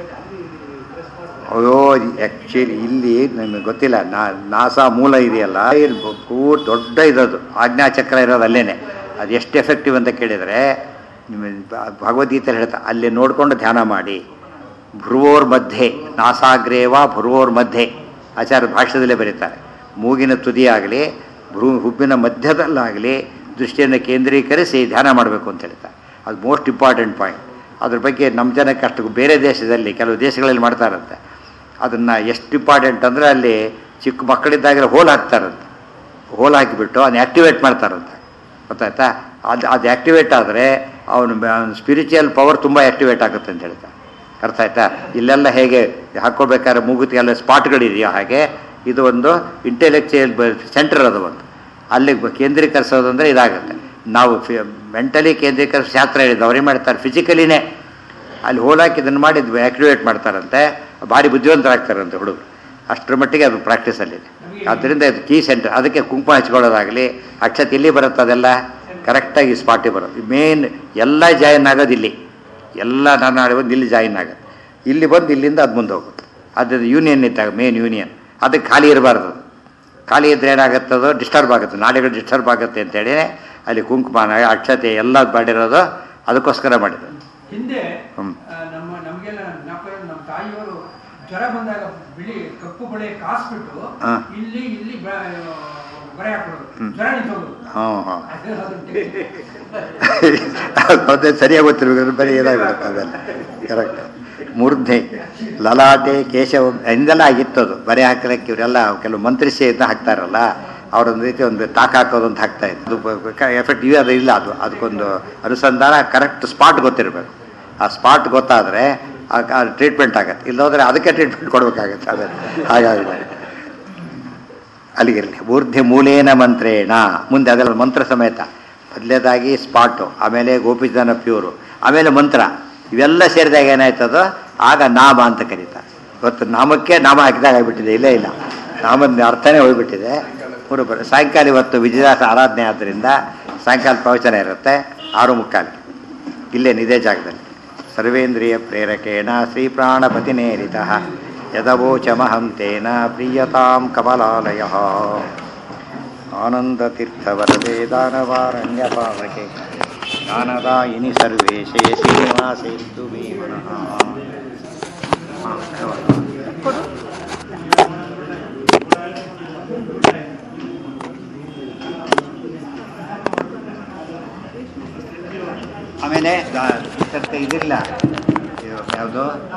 A: ಅಯ್ಯೋ ಆ್ಯಕ್ಚುಲಿ ಇಲ್ಲಿ ನಮಗೆ ಗೊತ್ತಿಲ್ಲ ನಾ ನಾಸಾ ಮೂಲ ಇದೆಯಲ್ಲ ಇಲ್ಲಿ ಪೂ- ದೊಡ್ಡ ಇದದು ಆಜ್ಞಾಚಕ್ರ ಇರೋದು ಅಲ್ಲೇನೆ ಅದು ಎಷ್ಟು ಎಫೆಕ್ಟಿವ್ ಅಂತ ಕೇಳಿದರೆ ನಿಮ್ಮ ಭಗವದ್ಗೀತೆಯಲ್ಲಿ ಹೇಳ್ತಾ ಅಲ್ಲಿ ನೋಡಿಕೊಂಡು ಧ್ಯಾನ ಮಾಡಿ ಭ್ರುವೋರ್ ಮಧ್ಯೆ ನಾಸಾಗ್ರೇವ ಭ್ರುವೋರ್ ಮಧ್ಯೆ ಆಚಾರ್ಯ ಭಾಷ್ಯದಲ್ಲೇ ಬರೀತಾರೆ ಮೂಗಿನ ತುದಿ ಆಗಲಿ ಭ್ರೂ ಹುಬ್ಬಿನ ಮಧ್ಯದಲ್ಲಾಗಲಿ ದೃಷ್ಟಿಯನ್ನು ಕೇಂದ್ರೀಕರಿಸಿ ಧ್ಯಾನ ಮಾಡಬೇಕು ಅಂತ ಹೇಳ್ತಾರೆ ಅದು ಮೋಸ್ಟ್ ಇಂಪಾರ್ಟೆಂಟ್ ಪಾಯಿಂಟ್ ಅದ್ರ ಬಗ್ಗೆ ನಮ್ಮ ಜನಕ್ಕೆ ಅಷ್ಟು ಬೇರೆ ದೇಶದಲ್ಲಿ ಕೆಲವು ದೇಶಗಳಲ್ಲಿ ಮಾಡ್ತಾರಂತೆ ಅದನ್ನು ಎಷ್ಟು ಇಂಪಾರ್ಟೆಂಟ್ ಅಂದರೆ ಅಲ್ಲಿ ಚಿಕ್ಕ ಮಕ್ಕಳಿದ್ದಾಗಲೇ ಹೋಲ್ ಹಾಕ್ತಾರಂತೆ ಹೋಲ್ ಹಾಕಿಬಿಟ್ಟು ಅದನ್ನ ಆ್ಯಕ್ಟಿವೇಟ್ ಮಾಡ್ತಾರಂತೆ ಗೊತ್ತಾಯ್ತಾ ಅದು ಅದು ಆ್ಯಕ್ಟಿವೇಟ್ ಆದರೆ ಅವನು ಸ್ಪಿರಿಚುವಲ್ ಪವರ್ ತುಂಬ ಆ್ಯಕ್ಟಿವೇಟ್ ಆಗುತ್ತೆ ಅಂತ ಹೇಳ್ತಾರೆ ಅರ್ಥ ಆಯ್ತಾ ಇಲ್ಲೆಲ್ಲ ಹೇಗೆ ಹಾಕ್ಕೋಬೇಕಾದ್ರೆ ಮೂಗುತಿಗೆಲ್ಲ ಸ್ಪಾಟ್ಗಳಿದೆಯೋ ಹಾಗೆ ಇದು ಒಂದು ಇಂಟೆಲೆಕ್ಚುಯಲ್ ಸೆಂಟರ್ ಅದು ಒಂದು ಅಲ್ಲಿ ಕೇಂದ್ರೀಕರಿಸೋದು ಅಂದರೆ ಇದಾಗುತ್ತೆ ನಾವು ಮೆಂಟಲಿ ಕೇಂದ್ರೀಕರಿಸಿ ಶಾಸ್ತ್ರ ಹೇಳಿದ್ದು ಅವ್ರೇನು ಮಾಡ್ತಾರೆ ಫಿಸಿಕಲಿನೇ ಅಲ್ಲಿ ಹೋಲಾಕಿ ಇದನ್ನು ಮಾಡಿ ಆ್ಯಕ್ಟಿವೇಟ್ ಮಾಡ್ತಾರಂತೆ ಭಾರಿ ಬುದ್ಧಿವಂತರಾಗ್ತಾರಂತೆ ಹುಡುಗರು ಅಷ್ಟರ ಮಟ್ಟಿಗೆ ಅದು ಪ್ರಾಕ್ಟೀಸಲ್ಲಿದೆ ಆದ್ದರಿಂದ ಇದು ಕೀ ಸೆಂಟರ್ ಅದಕ್ಕೆ ಕುಂಕುಮ ಹಚ್ಕೊಳ್ಳೋದಾಗಲಿ ಅಕ್ಷತೆ ಎಲ್ಲಿ ಬರುತ್ತೆ ಅದೆಲ್ಲ ಕರೆಕ್ಟಾಗಿ ಸ್ಪಾಟಿಗೆ ಬರೋದು ಮೇನ್ ಎಲ್ಲ ಜಾಯಿನ್ ಆಗೋದು ಇಲ್ಲಿ ಎಲ್ಲ ನಾನು ನಾಳೆ ಬಂದು ಇಲ್ಲಿ ಜಾಯಿನ್ ಆಗುತ್ತೆ ಇಲ್ಲಿ ಬಂದು ಇಲ್ಲಿಂದ ಅದು ಮುಂದೆ ಹೋಗುತ್ತೆ ಅದು ಯೂನಿಯನ್ ಇದ್ದಾಗ ಮೇನ್ ಯೂನಿಯನ್ ಅದಕ್ಕೆ ಖಾಲಿ ಇರಬಾರ್ದು ಅದು. ಖಾಲಿ ಇದ್ರೆ ಏನಾಗುತ್ತದೋ ಡಿಸ್ಟರ್ಬ್ ಆಗುತ್ತೆ ನಾಡಿಗಳು ಡಿಸ್ಟರ್ಬ್ ಆಗುತ್ತೆ ಅಂತೇಳಿ ಅಲ್ಲಿ ಕುಂಕುಮ ಅಕ್ಷತೆ ಎಲ್ಲ ಮಾಡಿರೋದು ಅದಕ್ಕೋಸ್ಕರ ಮಾಡಿದ್ರು
D: ಹಿಂದೆ
A: ಹ್ಮ್.
D: ಆ, ನಮ್ಮ ನಮಗೆಲ್ಲ ಜ್ಞಾಪಕ ನಮ್ಮ ತಾಯಿಯವರು ಜ್ವರ ಬಂದಾಗ ಬಿಳಿ ಕಪ್ಪು ಬಳೆ ಕಾಸ್ಬಿಟ್ಟು
A: ಹಾ.
D: ಇಲ್ಲಿ ಇಲ್ಲಿ ಬ- ಬರೆ ಹಾಕೊಳ್ಳೋದು
A: ಹ್ಮ್.
D: ಜ್ವರ ನಿಂತೋಗೋದು
A: ಹಾಂ ಹಾಂ
D: ಅದು ಅದನ್ನ technique.
A: ಅದೇ ಸರಿಯಾಗಿ ಗೊತ್ತಿರ್ಬೇಕು ಬರೀ ಏನಾಗ್ಬಿಡುತ್ತೆ ಅದೆಲ್ಲ ಕರೆಕ್ಟ್ ಮೂರ್ಧೆ ಲಲಾಟೆ ಕೇಶವ ಹಿಂದೆಲ್ಲ ಆಗಿತ್ತು ಅದು ಬರೆ ಹಾಕಲಿಕ್ಕೆ ಇವರೆಲ್ಲ ಕೆಲವು ಮಂತ್ರಿಸಿ ಅಂತ ಹಾಕ್ತಾರಲ್ಲ ಅವರೊಂದು ರೀತಿ ಒಂದು ತಾಕ ಹಾಕೋದು ಅಂತ ಹಾಕ್ತಾ ಇತ್ತು ಅದು ಎಫೆಕ್ಟ್ ಇವೆ ಅದು ಇಲ್ಲ ಅದು ಅದಕ್ಕೊಂದು ಅನುಸಂಧಾನ ಕರೆಕ್ಟ್ ಸ್ಪಾಟ್ ಗೊತ್ತಿರಬೇಕು ಆ ಸ್ಪಾಟ್ ಗೊತ್ತಾದರೆ ಆ ಟ್ರೀಟ್ಮೆಂಟ್ ಆಗತ್ತೆ ಇಲ್ಲೋದ್ರೆ ಅದಕ್ಕೆ ಟ್ರೀಟ್ಮೆಂಟ್ ಕೊಡಬೇಕಾಗತ್ತೆ ಅದೇ ಹಾಗಾಗಿದೆ ಅಲ್ಲಿಗಿರಲಿ ಊರ್ಧ್ಯ ಮೂಲೇನ ಮಂತ್ರೇಣ ಮುಂದೆ ಅದೆಲ್ಲ ಮಂತ್ರ ಸಮೇತ ಮೊದಲೇದಾಗಿ ಸ್ಪಾಟು ಆಮೇಲೆ ಗೋಪಿಜನ ಪ್ಯೂರು ಆಮೇಲೆ ಮಂತ್ರ ಇವೆಲ್ಲ ಸೇರಿದಾಗ ಏನಾಯ್ತದೋ ಆಗ ನಾಮ ಅಂತ ಕರೀತಾರೆ ಇವತ್ತು ನಾಮಕ್ಕೆ ನಾಮ ಹಾಕಿದಾಗ ಆಗಿಬಿಟ್ಟಿದೆ ಇಲ್ಲೇ ಇಲ್ಲ ನಾಮದ ಅರ್ಥನೇ ಹೋಗ್ಬಿಟ್ಟಿದೆ ಮೂರು ಬರ ಸಾಯಂಕಾಲ ಇವತ್ತು ವಿಜಯದಾಸ ಆರಾಧನೆ ಆದ್ದರಿಂದ ಸಾಯಂಕಾಲ ಪ್ರವಚನ ಇರುತ್ತೆ ಆರು ಮುಕ್ಕಾಲು ಇಲ್ಲೇ ಇದೇ ಜಾಗದಲ್ಲಿ ಸರ್ವೇಂದ್ರಿಯ ಪ್ರೇರಕೇಣ ಶ್ರೀ ಪ್ರಾಣಪತಿನೇರಿತ ಯದವೋಚಮಹಂ ತೇನ ಪ್ರೀಯತಾಂ ಕಮಲಾಲಯ ಆನಂದತೀರ್ಥವರದೆ ದಾನವಾರಣ್ಯಪಾವಕೆ ಜ್ಞಾನದಾಯಿನಿ ಸರ್ವೇಶೇ ಶ್ರೀನಿವಾಸೇಂದು ಮೇ ಮನಃ ಹಾ, ಧನ್ಯವಾದ. ಆಮೇಲೆ ಇದಿರಲ್ಲ ಯಾವುದು